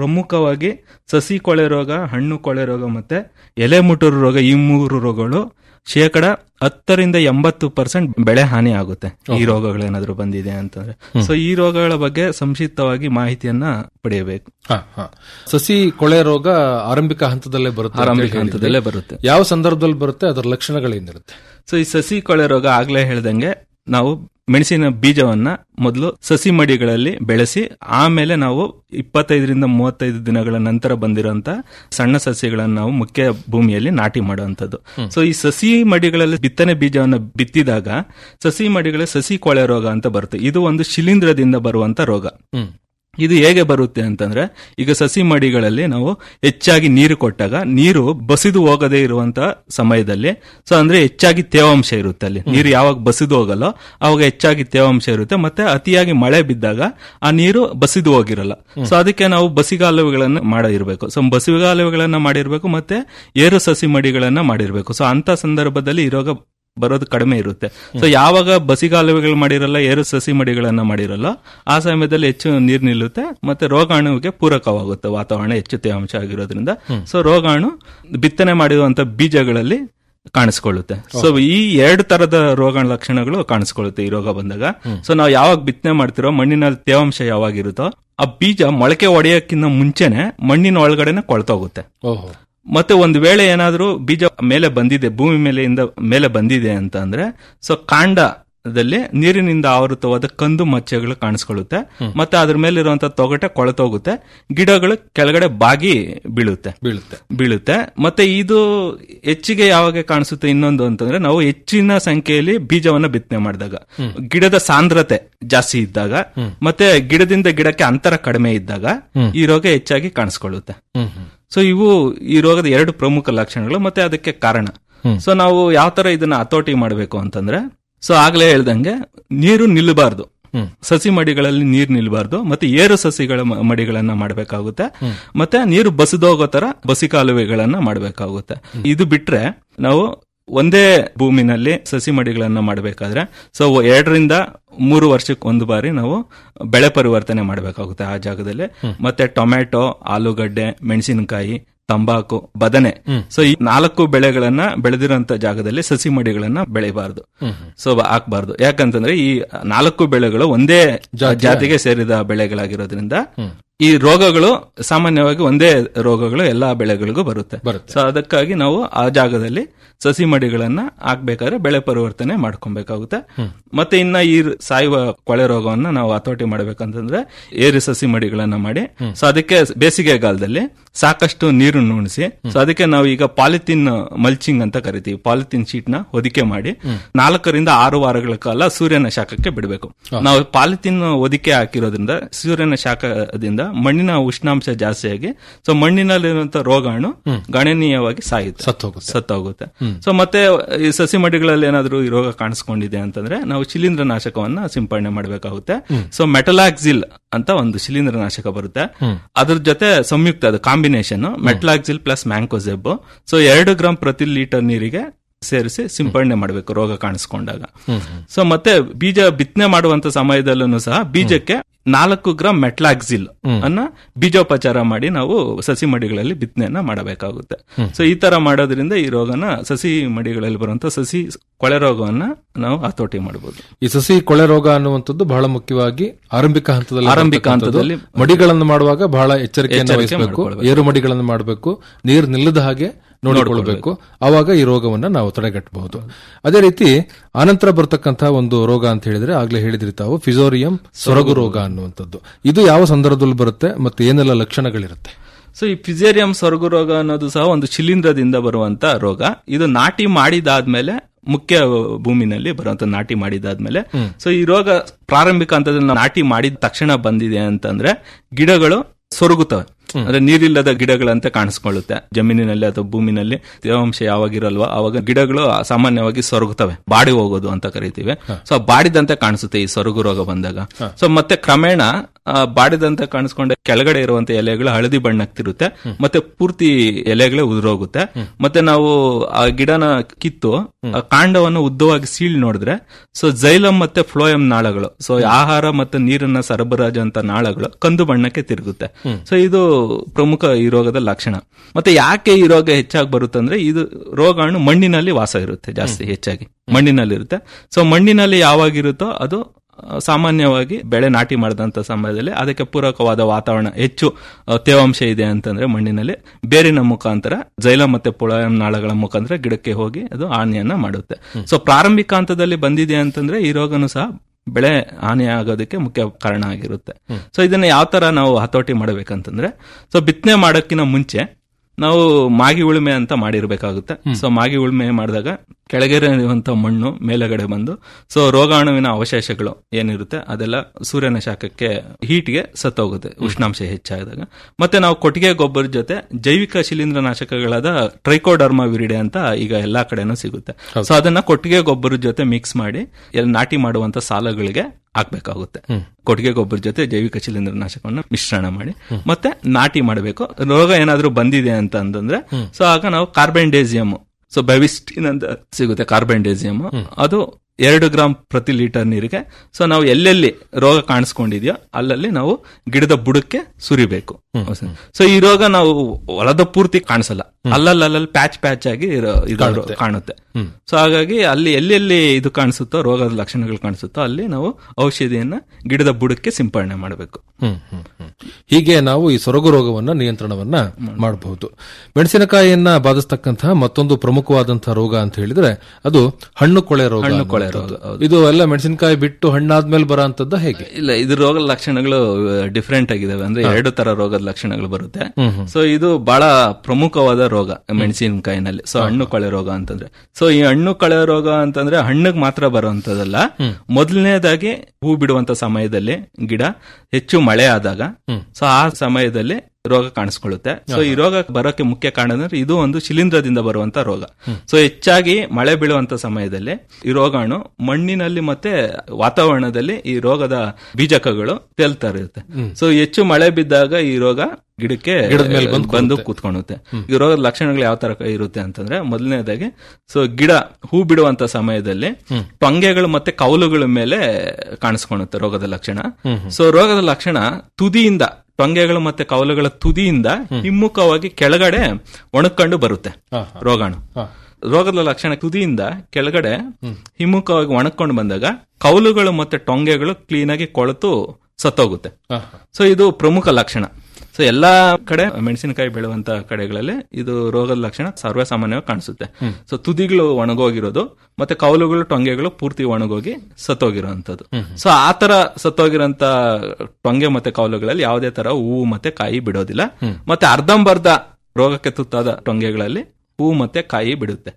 ಪ್ರಮುಖವಾಗಿ ಸಸಿ ಕೊಳೆ ರೋಗ ಹಣ್ಣು ಕೊಳೆ ರೋಗ ಮತ್ತೆ ಎಲೆ ಮುಟುರು ರೋಗ ಈ ಮೂರು ರೋಗಗಳು ಶೇಕಡ ಹತ್ತರಿಂದ ಎಂಬತ್ತು ಪರ್ಸೆಂಟ್ ಬೆಳೆ ಹಾನಿ ಆಗುತ್ತೆ ಈ ರೋಗಗಳೇನಾದ್ರೂ ಬಂದಿದೆ ಅಂತಂದ್ರೆ ಸೊ ಈ ರೋಗಗಳ ಬಗ್ಗೆ ಸಂಕ್ಷಿಪ್ತವಾಗಿ ಮಾಹಿತಿಯನ್ನ ಪಡೆಯಬೇಕು ಹ, ಹ. ಸಸಿ ಕೊಳೆ ರೋಗ ಆರಂಭಿಕ ಹಂತದಲ್ಲೇ ಬರುತ್ತೆ ಅಂತ ಆರಂಭಿಕ ಹೇಳಿದ್ರಿ. ಹಂತದಲ್ಲೇ ಬರುತ್ತೆ. ಯಾವ ಸಂದರ್ಭದಲ್ಲಿ ಬರುತ್ತೆ ಅದರ ಲಕ್ಷಣಗಳೇನಿರುತ್ತೆ ಸೊ ಈ ಸಸಿ ಕೊಳೆ ರೋಗ ಆಗ್ಲೇ ಹೇಳ್ದಂಗೆ ನಾವು ಮೆಣಸಿನ ಬೀಜವನ್ನ ಮೊದಲು ಸಸಿ ಮಡಿಗಳಲ್ಲಿ ಬೆಳೆಸಿ ಆಮೇಲೆ ನಾವು ಇಪ್ಪತ್ತೈದರಿಂದ ಮೂವತ್ತೈದು ದಿನಗಳ ನಂತರ ಬಂದಿರುವಂತ ಸಣ್ಣ ಸಸ್ಯಗಳನ್ನು ನಾವು ಮುಖ್ಯ ಭೂಮಿಯಲ್ಲಿ ನಾಟಿ ಮಾಡುವಂತದ್ದು ಸೊ ಈ ಸಸಿ ಮಡಿಗಳಲ್ಲಿ ಬಿತ್ತನೆ ಬೀಜವನ್ನು ಬಿತ್ತಿದಾಗ ಸಸಿ ಮಡಿಗಳ ಸಸಿ ಕೊಳೆ ರೋಗ ಅಂತ ಬರುತ್ತೆ ಇದು ಒಂದು ಶಿಲೀಂಧ್ರದಿಂದ ಬರುವಂತ ರೋಗ ಇದು ಹೇಗೆ ಬರುತ್ತೆ ಅಂತಂದ್ರೆ ಈಗ ಸಸಿ ಮಡಿಗಳಲ್ಲಿ ನಾವು ಹೆಚ್ಚಾಗಿ ನೀರು ಕೊಟ್ಟಾಗ ನೀರು ಬಸಿದು ಹೋಗದೇ ಇರುವಂತ ಸಮಯದಲ್ಲಿ ಸೊ ಅಂದ್ರೆ ಹೆಚ್ಚಾಗಿ ತೇವಾಂಶ ಇರುತ್ತೆ ಅಲ್ಲಿ ನೀರು ಯಾವಾಗ ಬಸಿದು ಹೋಗಲ್ಲೋ ಅವಾಗ ಹೆಚ್ಚಾಗಿ ತೇವಾಂಶ ಇರುತ್ತೆ ಮತ್ತೆ ಅತಿಯಾಗಿ ಮಳೆ ಬಿದ್ದಾಗ ಆ ನೀರು ಬಸಿದು ಹೋಗಿರಲ್ಲ ಸೊ ಅದಕ್ಕೆ ನಾವು ಬಸಿಗಾಲುವೆಗಳನ್ನು ಮಾಡಿರ್ಬೇಕು ಸೊ ಬಸಿಗಾಲುವೆಗಳನ್ನ ಮಾಡಿರ್ಬೇಕು ಮತ್ತೆ ಏರು ಸಸಿ ಮಡಿಗಳನ್ನ ಮಾಡಿರ್ಬೇಕು ಸೊ ಅಂತ ಸಂದರ್ಭದಲ್ಲಿ ಈ ರೋಗ ಬರೋದು ಕಡಿಮೆ ಇರುತ್ತೆ ಸೊ ಯಾವಾಗ ಬಸಿಗಾಲುವೆಗಳು ಮಾಡಿರಲ್ಲ ಏರು ಸಸಿ ಮಡಿಗಳನ್ನ ಮಾಡಿರಲ್ಲ ಆ ಸಮಯದಲ್ಲಿ ಹೆಚ್ಚು ನೀರು ನಿಲ್ಲುತ್ತೆ ಮತ್ತೆ ರೋಗಾಣುವಿಗೆ ಪೂರಕವಾಗುತ್ತೆ ವಾತಾವರಣ ಹೆಚ್ಚು ತೇವಾಂಶ ಆಗಿರೋದ್ರಿಂದ ಸೊ ರೋಗಾಣು ಬಿತ್ತನೆ ಮಾಡಿರುವಂತ ಬೀಜಗಳಲ್ಲಿ ಕಾಣಿಸ್ಕೊಳ್ಳುತ್ತೆ ಸೊ ಈ ಎರಡು ತರದ ರೋಗ ಲಕ್ಷಣಗಳು ಕಾಣಿಸ್ಕೊಳ್ಳುತ್ತೆ ಈ ರೋಗ ಬಂದಾಗ ಸೊ ನಾವು ಯಾವಾಗ ಬಿತ್ತನೆ ಮಾಡ್ತಿರೋ ಮಣ್ಣಿನಲ್ಲಿ ತೇವಾಂಶ ಯಾವಾಗಿರುತ್ತೋ ಆ ಬೀಜ ಮೊಳಕೆ ಒಡೆಯಕ್ಕಿಂತ ಮುಂಚೆನೆ ಮಣ್ಣಿನ ಒಳಗಡೆನೆ ಕೊಳ್ತೋಗುತ್ತೆ ಓಹೋ ಮತ್ತೆ ಒಂದು ವೇಳೆ ಏನಾದ್ರೂ ಬೀಜ ಮೇಲೆ ಬಂದಿದೆ ಭೂಮಿ ಮೇಲೆಯಿಂದ ಮೇಲೆ ಬಂದಿದೆ ಅಂತ ಅಂದ್ರೆ ಸೊ ಕಾಂಡದಲ್ಲಿ ನೀರಿನಿಂದ ಆವೃತವಾದ ಕಂದು ಮಚ್ಚೆಗಳು ಕಾಣಿಸ್ಕೊಳ್ಳುತ್ತೆ ಮತ್ತೆ ಅದ್ರ ಮೇಲಿರುವಂತ ತೊಗಟೆ ಕೊಳೆತೋಗುತ್ತೆ ಗಿಡಗಳು ಕೆಳಗಡೆ ಬಾಗಿ ಬೀಳುತ್ತೆ ಬೀಳುತ್ತೆ ಬೀಳುತ್ತೆ ಮತ್ತೆ ಇದು ಹೆಚ್ಚಿಗೆ ಯಾವಾಗ ಕಾಣಿಸುತ್ತೆ ಇನ್ನೊಂದು ಅಂತಂದ್ರೆ ನಾವು ಹೆಚ್ಚಿನ ಸಂಖ್ಯೆಯಲ್ಲಿ ಬೀಜವನ್ನ ಬಿತ್ತನೆ ಮಾಡಿದಾಗ ಗಿಡದ ಸಾಂದ್ರತೆ ಜಾಸ್ತಿ ಇದ್ದಾಗ ಮತ್ತೆ ಗಿಡದಿಂದ ಗಿಡಕ್ಕೆ ಅಂತರ ಕಡಿಮೆ ಇದ್ದಾಗ ಈ ರೋಗ ಹೆಚ್ಚಾಗಿ ಕಾಣಿಸ್ಕೊಳ್ಳುತ್ತೆ ಸೊ ಇವು ಈ ರೋಗದ ಎರಡು ಪ್ರಮುಖ ಲಕ್ಷಣಗಳು ಮತ್ತೆ ಅದಕ್ಕೆ ಕಾರಣ ಸೊ ನಾವು ಯಾವ ತರ ಇದನ್ನ ಹತೋಟಿ ಮಾಡಬೇಕು ಅಂತಂದ್ರೆ ಸೊ ಆಗ್ಲೇ ಹೇಳ್ದಂಗೆ ನೀರು ನಿಲ್ಲಬಾರ್ದು ಸಸಿ ಮಡಿಗಳಲ್ಲಿ ನೀರು ನಿಲ್ಬಾರ್ದು ಮತ್ತೆ ಏರು ಸಸಿಗಳ ಮ- ಮಡಿಗಳನ್ನ ಮಾಡಬೇಕಾಗುತ್ತೆ ಮತ್ತೆ ನೀರು ಬಸಿದೋಗೋ ತರ ಬಸಿ ಕಾಲುವೆಗಳನ್ನ ಮಾಡಬೇಕಾಗುತ್ತೆ ಇದು ಬಿಟ್ರೆ ನಾವು ಒಂದೇ ಭೂಮಿನಲ್ಲಿ ಸಸಿ ಮಡಿಗಳನ್ನ ಮಾಡಬೇಕಾದ್ರೆ ಸೊ ಎರಡರಿಂದ ಮೂರು ವರ್ಷಕ್ಕೆ ಒಂದು ಬಾರಿ ನಾವು ಬೆಳೆ ಪರಿವರ್ತನೆ ಮಾಡಬೇಕಾಗುತ್ತೆ ಆ ಜಾಗದಲ್ಲಿ ಮತ್ತೆ ಟೊಮ್ಯಾಟೊ ಆಲೂಗಡ್ಡೆ ಮೆಣಸಿನಕಾಯಿ ತಂಬಾಕು ಬದನೆ ಸೊ ಈ ನಾಲ್ಕು ಬೆಳೆಗಳನ್ನ ಬೆಳೆದಿರೋಂತ ಜಾಗದಲ್ಲಿ ಸಸಿ ಮಡಿಗಳನ್ನ ಬೆಳೆಯಬಾರದು ಸೊ ಹಾಕ್ಬಾರ್ದು ಯಾಕಂತಂದ್ರೆ ಈ ನಾಲ್ಕು ಬೆಳೆಗಳು ಒಂದೇ ಜಾತಿಗೆ ಸೇರಿದ ಬೆಳೆಗಳಾಗಿರೋದ್ರಿಂದ ಈ ರೋಗಗಳು ಸಾಮಾನ್ಯವಾಗಿ ಒಂದೇ ರೋಗಗಳು ಎಲ್ಲಾ ಬೆಳೆಗಳಿಗೂ ಬರುತ್ತೆ ಸೊ ಅದಕ್ಕಾಗಿ ನಾವು ಆ ಜಾಗದಲ್ಲಿ ಸಸಿ ಮಡಿಗಳನ್ನ ಹಾಕ್ಬೇಕಾದ್ರೆ ಬೆಳೆ ಪರಿವರ್ತನೆ ಮಾಡ್ಕೊಬೇಕಾಗುತ್ತೆ ಮತ್ತೆ ಇನ್ನ ಈ ಸಾಯುವ ಕೊಳೆ ರೋಗವನ್ನ ನಾವು ಹತೋಟಿ ಮಾಡ್ಬೇಕಂತಂದ್ರೆ ಏರಿ ಸಸಿ ಮಡಿಗಳನ್ನ ಮಾಡಿ ಸೊ ಅದಕ್ಕೆ ಬೇಸಿಗೆಗಾಲದಲ್ಲಿ ಸಾಕಷ್ಟು ನೀರು ಉಣಿಸಿ ಸೊ ಅದಕ್ಕೆ ನಾವು ಈಗ ಪಾಲಿಥಿನ್ ಮಲ್ಚಿಂಗ್ ಅಂತ ಕರಿತೀವಿ ಪಾಲಿಥಿನ್ ಶೀಟ್ ನ ಹೊದಿಕೆ ಮಾಡಿ ನಾಲ್ಕರಿಂದ ಆರು ವಾರಗಳ ಕಾಲ ಸೂರ್ಯನ ಶಾಖಕ್ಕೆ ಬಿಡಬೇಕು ನಾವು ಪಾಲಿಥಿನ್ ಹೊದಿಕೆ ಹಾಕಿರೋದ್ರಿಂದ ಸೂರ್ಯನ ಶಾಖದಿಂದ ಮಣ್ಣಿನ ಉಷ್ಣಾಂಶ ಜಾಸ್ತಿಯಾಗಿ ಸೊ ಮಣ್ಣಿನಲ್ಲಿರುವಂತ ರೋಗಾಣು ಗಣನೀಯವಾಗಿ ಸಾಯುತ್ತೆ ಸತ್ತೋಗುತ್ತೆ ಸತ್ತೋಗುತ್ತೆ ಸೊ ಮತ್ತೆ ಈ ಸಸಿ ಮಡಿಗಳಲ್ಲಿ ಏನಾದ್ರೂ ಈ ರೋಗ ಕಾಣಿಸ್ಕೊಂಡಿದೆ ಅಂತಂದ್ರೆ ನಾವು ಶಿಲೀಂಧ್ರ ನಾಶಕವನ್ನ ಸಿಂಪಡಣೆ ಮಾಡಬೇಕಾಗುತ್ತೆ ಸೊ ಮೆಟಲಾಕ್ಸಿಲ್ ಅಂತ ಒಂದು ಶಿಲೀಂಧ್ರ ನಾಶಕ ಬರುತ್ತೆ ಅದ್ರ ಜೊತೆ ಸಂಯುಕ್ತ ಅದು combination metalaxyl plus mancozeb so ಎರಡು ಗ್ರಾಮ್ ಪ್ರತಿ ಲೀಟರ್ ನೀರಿಗೆ ಸೇರಿಸಿ ಸಿಂಪಡಣೆ ಮಾಡಬೇಕು ರೋಗ ಕಾಣಿಸ್ಕೊಂಡಾಗ ಸೊ ಮತ್ತೆ ಬೀಜ ಬಿತ್ತನೆ ಮಾಡುವಂತ ಸಮಯದಲ್ಲೂ ಸಹ ಬೀಜಕ್ಕೆ ನಾಲ್ಕು ಗ್ರಾಮ್ ಮೆಟ್ಲಾಕ್ಸಿಲ್ ಅನ್ನ ಬೀಜೋಪಚಾರ ಮಾಡಿ ನಾವು ಸಸಿ ಮಡಿಗಳಲ್ಲಿ ಬಿತ್ತನೆಯನ್ನ ಮಾಡಬೇಕಾಗುತ್ತೆ ಸೊ ಈ ತರ ಮಾಡೋದ್ರಿಂದ ಈ ರೋಗನ ಸಸಿ ಮಡಿಗಳಲ್ಲಿ ಬರುವಂತ ಸಸಿ ಕೊಳೆ ರೋಗವನ್ನ ನಾವು ಹತೋಟಿ ಮಾಡಬಹುದು ಈ ಸಸಿ ಕೊಳೆ ರೋಗ ಅನ್ನುವಂಥದ್ದು ಬಹಳ ಮುಖ್ಯವಾಗಿ ಆರಂಭಿಕ ಹಂತದಲ್ಲಿ ಆರಂಭಿಕ ಬರ್ತಕ್ಕಂಥದ್ದು. ಹಂತದಲ್ಲಿ ಮಡಿಗಳನ್ನು ಮಾಡುವಾಗ ಬಹಳ ಎಚ್ಚರಿಕೆಯನ್ನು ಎಚ್ಚರಿಕೆ ವಹಿಸಬೇಕು ಮಾಡ್ಕೊಳ್ಬೇಕು. ಏರು ಮಡಿಗಳನ್ನು ಮಾಡಬೇಕು ನೀರು ನಿಲ್ಲದ ಹಾಗೆ ನೋಡಿಕೊಳ್ಳಬೇಕು ಆವಾಗ ಈ ರೋಗವನ್ನ ನಾವು ತಡೆಗಟ್ಟಬಹುದು ಅದೇ ರೀತಿ ಆನಂತರ ಬರ್ತಕ್ಕಂತಹ ಒಂದು ರೋಗ ಅಂತ ಹೇಳಿದ್ರೆ ಆಗ್ಲೇ ಹೇಳಿದ್ರಿ ತಾವು ಫಿಸೋರಿಯಂ ಸೊರಗು ರೋಗ ಅನ್ನುವಂಥದ್ದು ಇದು ಯಾವ ಸಂದರ್ಭದಲ್ಲಿ ಬರುತ್ತೆ ಮತ್ತೆ ಏನೆಲ್ಲ ಲಕ್ಷಣಗಳಿರುತ್ತೆ ಸೊ ಈ ಫಿಸೇರಿಯಂ ಸೊರಗು ರೋಗ ಅನ್ನೋದು ಸಹ ಒಂದು ಶಿಲೀಂಧ್ರದಿಂದ ಬರುವಂತ ರೋಗ ಇದು ನಾಟಿ ಮಾಡಿದಾದ್ಮೇಲೆ ಮುಖ್ಯ ಭೂಮಿನಲ್ಲಿ ಬರುವಂತ ನಾಟಿ ಮಾಡಿದಾದ್ಮೇಲೆ ಸೊ ಈ ರೋಗ ಪ್ರಾರಂಭಿಕ ಹಂತದಲ್ಲಿ ನಾವು ನಾಟಿ ಮಾಡಿದ ತಕ್ಷಣ ಬಂದಿದೆ ಅಂತಂದ್ರೆ ಗಿಡಗಳು ಸೊರಗುತ್ತವೆ ಅಂದ್ರೆ ನೀರಿಲ್ಲದ ಗಿಡಗಳಂತೆ ಕಾಣಿಸ್ಕೊಳ್ಳುತ್ತೆ ಜಮೀನಿನಲ್ಲಿ ಅಥವಾ ಭೂಮಿನಲ್ಲಿ ತೇವಾಂಶ ಯಾವಾಗಿರಲ್ವಾ ಅವಾಗ ಗಿಡಗಳು ಸಾಮಾನ್ಯವಾಗಿ ಸೊರಗುತ್ತವೆ ಬಾಡಿ ಹೋಗೋದು ಅಂತ ಕರಿತೀವಿ ಸೊ ಬಾಡಿದಂತೆ ಕಾಣಿಸುತ್ತೆ ಈ ಸೊರಗು ರೋಗ ಬಂದಾಗ ಸೊ ಮತ್ತೆ ಕ್ರಮೇಣ ಆ, ಬಾಡಿದಂತೆ ಕಾಣಿಸ್ಕೊಂಡೆ ಕೆಳಗಡೆ ಇರುವಂತ ಎಲೆಗಳು ಹಳದಿ ಬಣ್ಣಕ್ತಿರುತ್ತೆ ಮತ್ತೆ ಪೂರ್ತಿ ಎಲೆಗಳೇ ಉದುರೋಗುತ್ತೆ ಮತ್ತೆ ನಾವು ಆ ಗಿಡನ ಕಿತ್ತು ಆ ಕಾಂಡವನ್ನು ಉದ್ದವಾಗಿ ಸೀಳ್ ನೋಡಿದ್ರೆ ಸೊ ಜೈಲಮ್ ಮತ್ತೆ ಫ್ಲೋಯಂ ನಾಳಗಳು ಸೊ ಆಹಾರ ಮತ್ತೆ ನೀರನ್ನ ಸರಬರಾಜು ಅಂತ ನಾಳಗಳು ಕಂದು ಬಣ್ಣಕ್ಕೆ ತಿರುಗುತ್ತೆ ಸೊ ಇದು ಪ್ರಮುಖ ಈ ರೋಗದ ಲಕ್ಷಣ ಮತ್ತೆ ಯಾಕೆ ಈ ರೋಗ ಹೆಚ್ಚಾಗಿ ಬರುತ್ತಂದ್ರೆ ಇದು ರೋಗಾಣು ಮಣ್ಣಿನಲ್ಲಿ ವಾಸ ಇರುತ್ತೆ ಜಾಸ್ತಿ ಹೆಚ್ಚಾಗಿ ಮಣ್ಣಿನಲ್ಲಿ ಇರುತ್ತೆ ಸೊ ಮಣ್ಣಿನಲ್ಲಿ ಯಾವಾಗಿರುತ್ತೋ ಅದು ಆ, ಸಾಮಾನ್ಯವಾಗಿ ಬೆಳೆ ನಾಟಿ ಮಾಡಿದಂತ ಸಮಯದಲ್ಲಿ ಅದಕ್ಕೆ ಪೂರಕವಾದ ವಾತಾವರಣ ಹೆಚ್ಚು ಆ, ತೇವಾಂಶ ಇದೆ ಅಂತಂದ್ರೆ ಮಣ್ಣಿನಲ್ಲಿ ಬೇರಿನ ಮುಖಾಂತರ ಜೈಲ ಮತ್ತೆ ಪೊಳಯಂ ನಾಳಗಳ ಮುಖಾಂತರ ಗಿಡಕ್ಕೆ ಹೋಗಿ ಅದು ಹಾನಿಯನ್ನ ಮಾಡುತ್ತೆ ಸೊ ಪ್ರಾರಂಭಿಕ ಹಂತದಲ್ಲಿ ಬಂದಿದೆ ಅಂತಂದ್ರೆ ಈ ರೋಗನು ಸಹ ಬೆಳೆ ಹಾನಿ ಆಗೋದಕ್ಕೆ ಮುಖ್ಯ ಕಾರಣ ಆಗಿರುತ್ತೆ ಸೊ ಇದನ್ನ ಯಾವ ತರ ನಾವು ಹತೋಟಿ ಮಾಡಬೇಕಂತಂದ್ರೆ ಸೊ ಬಿತ್ತನೆ ಮಾಡೋಕ್ಕಿಂತ ಮುಂಚೆ ನಾವು ಮಾಗಿ ಉಳುಮೆ ಅಂತ ಮಾಡಿರ್ಬೇಕಾಗುತ್ತೆ ಸೊ ಮಾಗಿ ಉಳುಮೆ ಮಾಡಿದಾಗ ಕೆಳಗಡೆ ಇರುವಂತ ಮಣ್ಣು ಮೇಲೆಗಡೆ ಬಂದು ಸೊ ರೋಗಾಣುವಿನ ಅವಶೇಷಗಳು ಏನಿರುತ್ತೆ ಅದೆಲ್ಲ ಸೂರ್ಯನ ಶಾಖಕ್ಕೆ ಹೀಟ್ಗೆ ಸತ್ತೋಗುತ್ತೆ ಉಷ್ಣಾಂಶ ಹೆಚ್ಚಾದಾಗ ಮತ್ತೆ ನಾವು ಕೊಟ್ಟಿಗೆ ಗೊಬ್ಬರ ಜೊತೆ ಜೈವಿಕ ಶಿಲೀಂಧ್ರನಾಶಕಗಳಾದ ಟ್ರೈಕೋಡರ್ಮಾ ವಿರಿಡೆ ಅಂತ ಈಗ ಎಲ್ಲಾ ಕಡೆನೂ ಸಿಗುತ್ತೆ ಸೊ ಅದನ್ನ ಕೊಟ್ಟಿಗೆ ಗೊಬ್ಬರದ ಜೊತೆ ಮಿಕ್ಸ್ ಮಾಡಿ ಎಲ್ಲಿ ನಾಟಿ ಮಾಡುವಂತ ಸಾಲಗಳಿಗೆ ಹಾಕ್ಬೇಕಾಗುತ್ತೆ ಕೊಟ್ಟಿಗೆ ಗೊಬ್ಬರ ಜೊತೆ ಜೈವಿಕ ಶಿಲೀಂಧ್ರನಾಶಕವನ್ನು ಮಿಶ್ರಣ ಮಾಡಿ ಮತ್ತೆ ನಾಟಿ ಮಾಡಬೇಕು ರೋಗ ಏನಾದ್ರೂ ಬಂದಿದೆ ಅಂತ ಅಂತಂದ್ರೆ ಸೊ ಆಗ ನಾವು ಕಾರ್ಬೆಂಡೇಸಿಯಂ ಸೊ ಬೆವಿಸ್ಟಿನ್ ಅಂತ ಸಿಗುತ್ತೆ ಕಾರ್ಬೆಂಡೇಸಿಯಂ ಅದು ಎರಡು ಗ್ರಾಮ್ ಪ್ರತಿ ಲೀಟರ್ ನೀರಿಗೆ ಸೊ ನಾವು ಎಲ್ಲೆಲ್ಲಿ ರೋಗ ಕಾಣಿಸ್ಕೊಂಡಿದ್ಯೋ ಅಲ್ಲಲ್ಲಿ ನಾವು ಗಿಡದ ಬುಡಕ್ಕೆ ಸುರಿಬೇಕು ಸೊ ಈ ರೋಗ ನಾವು ಹೊಲದ ಪೂರ್ತಿ ಕಾಣಿಸಲ್ಲ ಅಲ್ಲಲ್ಲಿ ಪ್ಯಾಚ್ ಪ್ಯಾಚ್ ಆಗಿ ಇರೋ- ಇದು ಕಾಣುತ್ತೆ. ಕಾಣುತ್ತೆ ಸೊ ಹಾಗಾಗಿ ಅಲ್ಲಿ ಎಲ್ಲೆಲ್ಲಿ ಇದು ಕಾಣಿಸುತ್ತೋ ರೋಗದ ಲಕ್ಷಣಗಳು ಕಾಣಿಸುತ್ತೋ ಅಲ್ಲಿ ನಾವು ಔಷಧಿಯನ್ನ ಗಿಡದ ಬುಡಕ್ಕೆ ಸಿಂಪಡಣೆ ಮಾಡಬೇಕು ಹ್ಮ್, ಹ್ಮ್, ಹ್ಮ್. ಹೀಗೆ ನಾವು ಈ ಸೊರಗು ರೋಗವನ್ನ ನಿಯಂತ್ರಣವನ್ನ ಮಾಡಬಹುದು ಮೆಣಸಿನಕಾಯಿಯನ್ನ ಬಾಧಿಸ್ತಕ್ಕಂತಹ ಮತ್ತೊಂದು ಪ್ರಮುಖವಾದಂತಹ ರೋಗ ಅಂತ ಹೇಳಿದ್ರೆ ಅದು ಹಣ್ಣು ಕೊಳೆ ರೋಗ ಹಣ್ಣು ಕೊಳೆ ಅನ್ನುವಂಥದ್ದು. ರೋಗ, ಹೌದು. ಇದು ಎಲ್ಲ ಮೆಣಸಿನಕಾಯಿ ಬಿಟ್ಟು ಹಣ್ಣಾದ್ಮೇಲೆ ಬರೋಂಥದ್ದು ಹೇಗೆ ಇಲ್ಲ ಇದು ರೋಗದ ಲಕ್ಷಣಗಳು ಡಿಫ್ರೆಂಟ್ ಆಗಿದಾವೆ ಅಂದ್ರೆ ಎರಡು ತರ ರೋಗದ ಲಕ್ಷಣಗಳು ಬರುತ್ತೆ ಸೊ ಇದು ಬಹಳ ಪ್ರಮುಖವಾದ ರೋಗ ಮೆಣಸಿನಕಾಯಿನಲ್ಲಿ ಸೊ ಹಣ್ಣು ಕೊಳೆ ರೋಗ ಅಂತಂದ್ರೆ ಸೊ ಈ ಹಣ್ಣು ಕೊಳೆ ರೋಗ ಅಂತಂದ್ರೆ ಹಣ್ಣಿಗೆ ಮಾತ್ರ ಬರುವಂತದಲ್ಲ ಮೊದಲನೇದಾಗಿ ಹೂ ಬಿಡುವಂತ ಸಮಯದಲ್ಲಿ ಗಿಡ ಹೆಚ್ಚು ಮಳೆ ಆದಾಗ ಸೊ ಆ ಸಮಯದಲ್ಲಿ ರೋಗ ಕಾಣಿಸ್ಕೊಳ್ಳುತ್ತೆ ಸೊ ಈ ರೋಗ ಬರೋಕೆ ಮುಖ್ಯ ಕಾರಣ ಅಂದ್ರೆ ಇದು ಒಂದು ಶಿಲೀಂಧ್ರದಿಂದ ಬರುವಂತ ರೋಗ ಸೊ ಹೆಚ್ಚಾಗಿ ಮಳೆ ಬೀಳುವಂತ ಸಮಯದಲ್ಲಿ ಈ ರೋಗಾಣು ಮಣ್ಣಿನಲ್ಲಿ ಮತ್ತೆ ವಾತಾವರಣದಲ್ಲಿ ಈ ರೋಗದ ಬೀಜಕಗಳು ತೇಲ್ತಾ ಇರುತ್ತೆ ಸೊ ಹೆಚ್ಚು ಮಳೆ ಬಿದ್ದಾಗ ಈ ರೋಗ ಗಿಡಕ್ಕೆ ಗಿಡದ ಮೇಲೆ ಬಂದು ಬಂದು ಕೂತ್ಕೊಳ್ಳುತ್ತೆ ಈ ರೋಗದ ಲಕ್ಷಣಗಳು ಯಾವ ತರ ಇರುತ್ತೆ ಅಂತಂದ್ರೆ ಮೊದಲನೇದಾಗಿ ಸೊ ಗಿಡ ಹೂ ಬಿಡುವಂತ ಸಮಯದಲ್ಲಿ ಟೊಂಗೆಗಳು ಮತ್ತೆ ಕೌಲುಗಳ ಮೇಲೆ ಕಾಣಿಸ್ಕೊಳ್ಳುತ್ತೆ ರೋಗದ ಲಕ್ಷಣ ಸೊ ರೋಗದ ಲಕ್ಷಣ ತುದಿಯಿಂದ ಟೊಂಗೆಗಳು ಮತ್ತೆ ಕೌಲುಗಳ ತುದಿಯಿಂದ ಹಿಮ್ಮುಖವಾಗಿ ಕೆಳಗಡೆ ಒಣಕೊಂಡು ಬರುತ್ತೆ ರೋಗಾಣು ರೋಗದ ಲಕ್ಷಣ ತುದಿಯಿಂದ ಕೆಳಗಡೆ ಹಿಮ್ಮುಖವಾಗಿ ಒಣಕೊಂಡು ಬಂದಾಗ ಕೌಲುಗಳು ಮತ್ತೆ ಟೊಂಗೆಗಳು ಕ್ಲೀನ್ ಆಗಿ ಕೊಳೆತು ಸತ್ತೋಗುತ್ತೆ ಸೊ ಇದು ಪ್ರಮುಖ ಲಕ್ಷಣ ಸೊ ಎಲ್ಲಾ ಕಡೆ ಮೆಣಸಿನಕಾಯಿ ಬೆಳೆಯುವಂತ ಕಡೆಗಳಲ್ಲಿ ಇದು ರೋಗದ ಲಕ್ಷಣ ಸರ್ವೇಸಾಮಾನ್ಯವಾಗಿ ಕಾಣಿಸುತ್ತೆ ಸೊ ತುದಿಗಳು ಒಣಗೋಗಿರೋದು ಮತ್ತೆ ಕೌಲುಗಳು ಟೊಂಗೆಗಳು ಪೂರ್ತಿ ಒಣಗೋಗಿ ಸತ್ತೋಗಿರೋಂಥದ್ದು ಸೊ ಆ ತರ ಸತ್ತೋಗಿರೋಂತ ಟೊಂಗೆ ಮತ್ತೆ ಕೌಲುಗಳಲ್ಲಿ ಯಾವುದೇ ತರ ಹೂವು ಮತ್ತೆ ಕಾಯಿ ಬಿಡೋದಿಲ್ಲ ಮತ್ತೆ ಅರ್ಧಂಬರ್ಧ ರೋಗಕ್ಕೆ ತುತ್ತಾದ ಟೊಂಗೆಗಳಲ್ಲಿ ಹೂವು ಮತ್ತೆ ಕಾಯಿ ಬಿಡುತ್ತೆ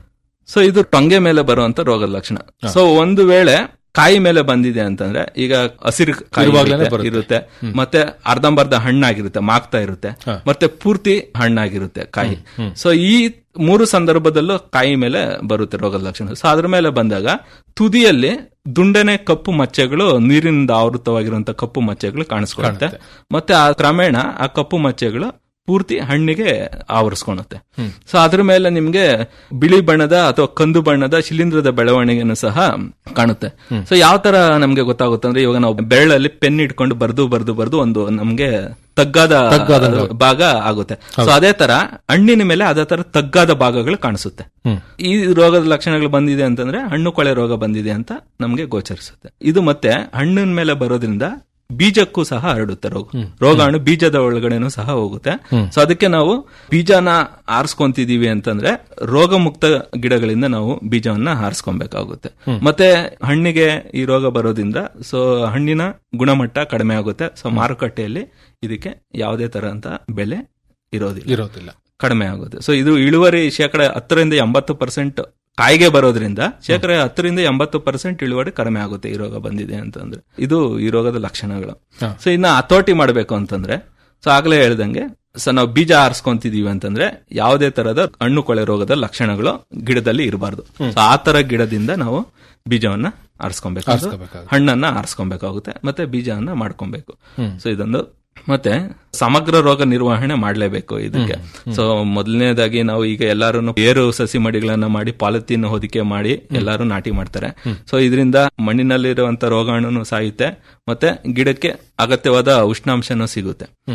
ಸೊ ಇದು ಟೊಂಗೆ ಮೇಲೆ ಬರುವಂತ ರೋಗದ ಲಕ್ಷಣ ಸೊ ಒಂದು ವೇಳೆ ಕಾಯಿ ಮೇಲೆ ಬಂದಿದೆ ಅಂತಂದ್ರೆ ಈಗ ಹಸಿರು ಕಾಯಿ ಇರುವಾಗ್ಲೇನೆ ಇರುತ್ತೆ, ಬರುತ್ತೆ. ಇರುತ್ತೆ ಮತ್ತೆ ಅರ್ಧಂಬರ್ಧ ಹಣ್ಣಾಗಿರುತ್ತೆ ಮಾಗ್ತಾ ಇರುತ್ತೆ ಮತ್ತೆ ಪೂರ್ತಿ ಹಣ್ಣಾಗಿರುತ್ತೆ ಕಾಯಿ ಸೊ ಈ ಮೂರು ಸಂದರ್ಭದಲ್ಲೂ ಕಾಯಿ ಮೇಲೆ ಬರುತ್ತೆ ರೋಗದ ಲಕ್ಷಣ ಸೊ ಅದ್ರ ಮೇಲೆ ಬಂದಾಗ ತುದಿಯಲ್ಲಿ ದುಂಡನೆ ಕಪ್ಪು ಮಚ್ಚೆಗಳು ನೀರಿನಿಂದ ಆವೃತವಾಗಿರುವಂತ ಕಪ್ಪು ಮಚ್ಚೆಗಳು ಕಾಣಿಸ್ಕೊಳ್ಳುತ್ತೆ ಮತ್ತೆ ಆ ಕ್ರಮೇಣ ಆ ಕಪ್ಪು ಮಚ್ಚೆಗಳು ಪೂರ್ತಿ ಹಣ್ಣಿಗೆ ಆವರಿಸ್ಕೊಳುತ್ತೆ ಸೊ ಅದ್ರ ಮೇಲೆ ನಿಮ್ಗೆ ಬಿಳಿ ಬಣ್ಣದ ಅಥವಾ ಕಂದು ಬಣ್ಣದ ಶಿಲೀಂಧ್ರದ ಬೆಳವಣಿಗೆನು ಸಹ ಕಾಣುತ್ತೆ ಸೊ ಯಾವ ತರ ನಮ್ಗೆ ಗೊತ್ತಾಗುತ್ತೆ ಅಂದ್ರೆ ಇವಾಗ ನಾವು ಬೆರಳಲ್ಲಿ ಪೆನ್ ಇಟ್ಕೊಂಡು ಬರ್ದು ಬರ್ದು ಬರ್ದು ಒಂದು ನಮ್ಗೆ ತಗ್ಗಾದ ತಗ್ಗಾದಂಗೆ ಭಾಗ ಆಗುತ್ತೆ ಸೊ ಅದೇ ತರ ಹಣ್ಣಿನ ಮೇಲೆ ಅದೇ ತರ ತಗ್ಗಾದ ಭಾಗಗಳು ಕಾಣಿಸುತ್ತೆ ಈ ರೋಗದ ಲಕ್ಷಣಗಳು ಬಂದಿದೆ ಅಂತಂದ್ರೆ ಹಣ್ಣು ಕೊಳೆ ರೋಗ ಬಂದಿದೆ ಅಂತ ನಮ್ಗೆ ಗೋಚರಿಸುತ್ತೆ ಇದು ಮತ್ತೆ ಹಣ್ಣಿನ ಮೇಲೆ ಬರೋದ್ರಿಂದ ಬೀಜಕ್ಕೂ ಸಹ ಹರಡುತ್ತೆ ರೋಗ ರೋಗಾಣು ಬೀಜದ ಒಳಗಡೆನೂ ಸಹ ಹೋಗುತ್ತೆ ಸೊ ಅದಕ್ಕೆ ನಾವು ಬೀಜನ ಆರಿಸ್ಕೊಂತಿದೀವಿ ಅಂತಂದ್ರೆ ರೋಗ ಮುಕ್ತ ಗಿಡಗಳಿಂದ ನಾವು ಬೀಜವನ್ನ ಆರಿಸ್ಕೊಬೇಕಾಗುತ್ತೆ ಮತ್ತೆ ಹಣ್ಣಿಗೆ ಈ ರೋಗ ಬರೋದ್ರಿಂದ ಸೊ ಹಣ್ಣಿನ ಗುಣಮಟ್ಟ ಕಡಿಮೆ ಆಗುತ್ತೆ ಸೊ ಮಾರುಕಟ್ಟೆಯಲ್ಲಿ ಇದಕ್ಕೆ ಯಾವುದೇ ತರ ಅಂತ ಬೆಲೆ ಇರೋದಿಲ್ಲ ಇರೋದಿಲ್ಲ ಕಡಿಮೆ ಆಗುತ್ತೆ ಸೊ ಇದು ಇಳುವರಿ ಶೇಕಡ ಹತ್ತರಿಂದ ಎಂಬತ್ತು ಪರ್ಸೆಂಟ್ ಕಾಯಿಗೆ ಬರೋದ್ರಿಂದ ಶೇಕಡ ಹತ್ತರಿಂದ ಎಂಬತ್ತು ಪರ್ಸೆಂಟ್ ಇಳುವರಿ ಕಡಿಮೆ ಆಗುತ್ತೆ ಈ ರೋಗ ಬಂದಿದೆ ಅಂತಂದ್ರೆ ಇದು ಈ ರೋಗದ ಲಕ್ಷಣಗಳು ಸೊ ಇನ್ನ ಹತೋಟಿ ಮಾಡಬೇಕು ಅಂತಂದ್ರೆ ಸೊ ಆಗ್ಲೇ ಹೇಳ್ದಂಗೆ ಸೊ ನಾವು ಬೀಜ ಆರಿಸ್ಕೊಂತಿದೀವಿ ಅಂತಂದ್ರೆ ಯಾವುದೇ ತರದ ಹಣ್ಣು ಕೊಳೆ ರೋಗದ ಲಕ್ಷಣಗಳು ಗಿಡದಲ್ಲಿ ಇರಬಾರ್ದು ಸೊ ಆ ತರ ಗಿಡದಿಂದ ನಾವು ಬೀಜವನ್ನ ಆರಿಸ್ಕೊಬೇಕು ಆರಿಸ್ಕೊಬೇಕಾಗುತ್ತೆ. ಹಣ್ಣನ್ನ ಆರಿಸ್ಕೊಬೇಕಾಗುತ್ತೆ ಮತ್ತೆ ಬೀಜವನ್ನ ಮಾಡ್ಕೊಬೇಕು ಸೊ ಇದೊಂದು ಮತ್ತೆ ಸಮಗ್ರ ರೋಗ ನಿರ್ವಹಣೆ ಮಾಡಲೇಬೇಕು ಇದಕ್ಕೆ ಸೊ ಮೊದಲನೇದಾಗಿ ನಾವು ಈಗ ಎಲ್ಲಾರು ಏರು ಸಸಿ ಮಡಿಗಳನ್ನ ಮಾಡಿ ಪಾಲಿಥೀನ್ ಹೊದಿಕೆ ಮಾಡಿ ಎಲ್ಲಾರು ನಾಟಿ ಮಾಡ್ತಾರೆ ಸೊ ಇದರಿಂದ ಮಣ್ಣಿನಲ್ಲಿರುವಂತ ರೋಗಾಣುನು ಸಾಯುತ್ತೆ ಮತ್ತೆ ಗಿಡಕ್ಕೆ ಅಗತ್ಯವಾದ ಉಷ್ಣಾಂಶನೂ ಸಿಗುತ್ತೆ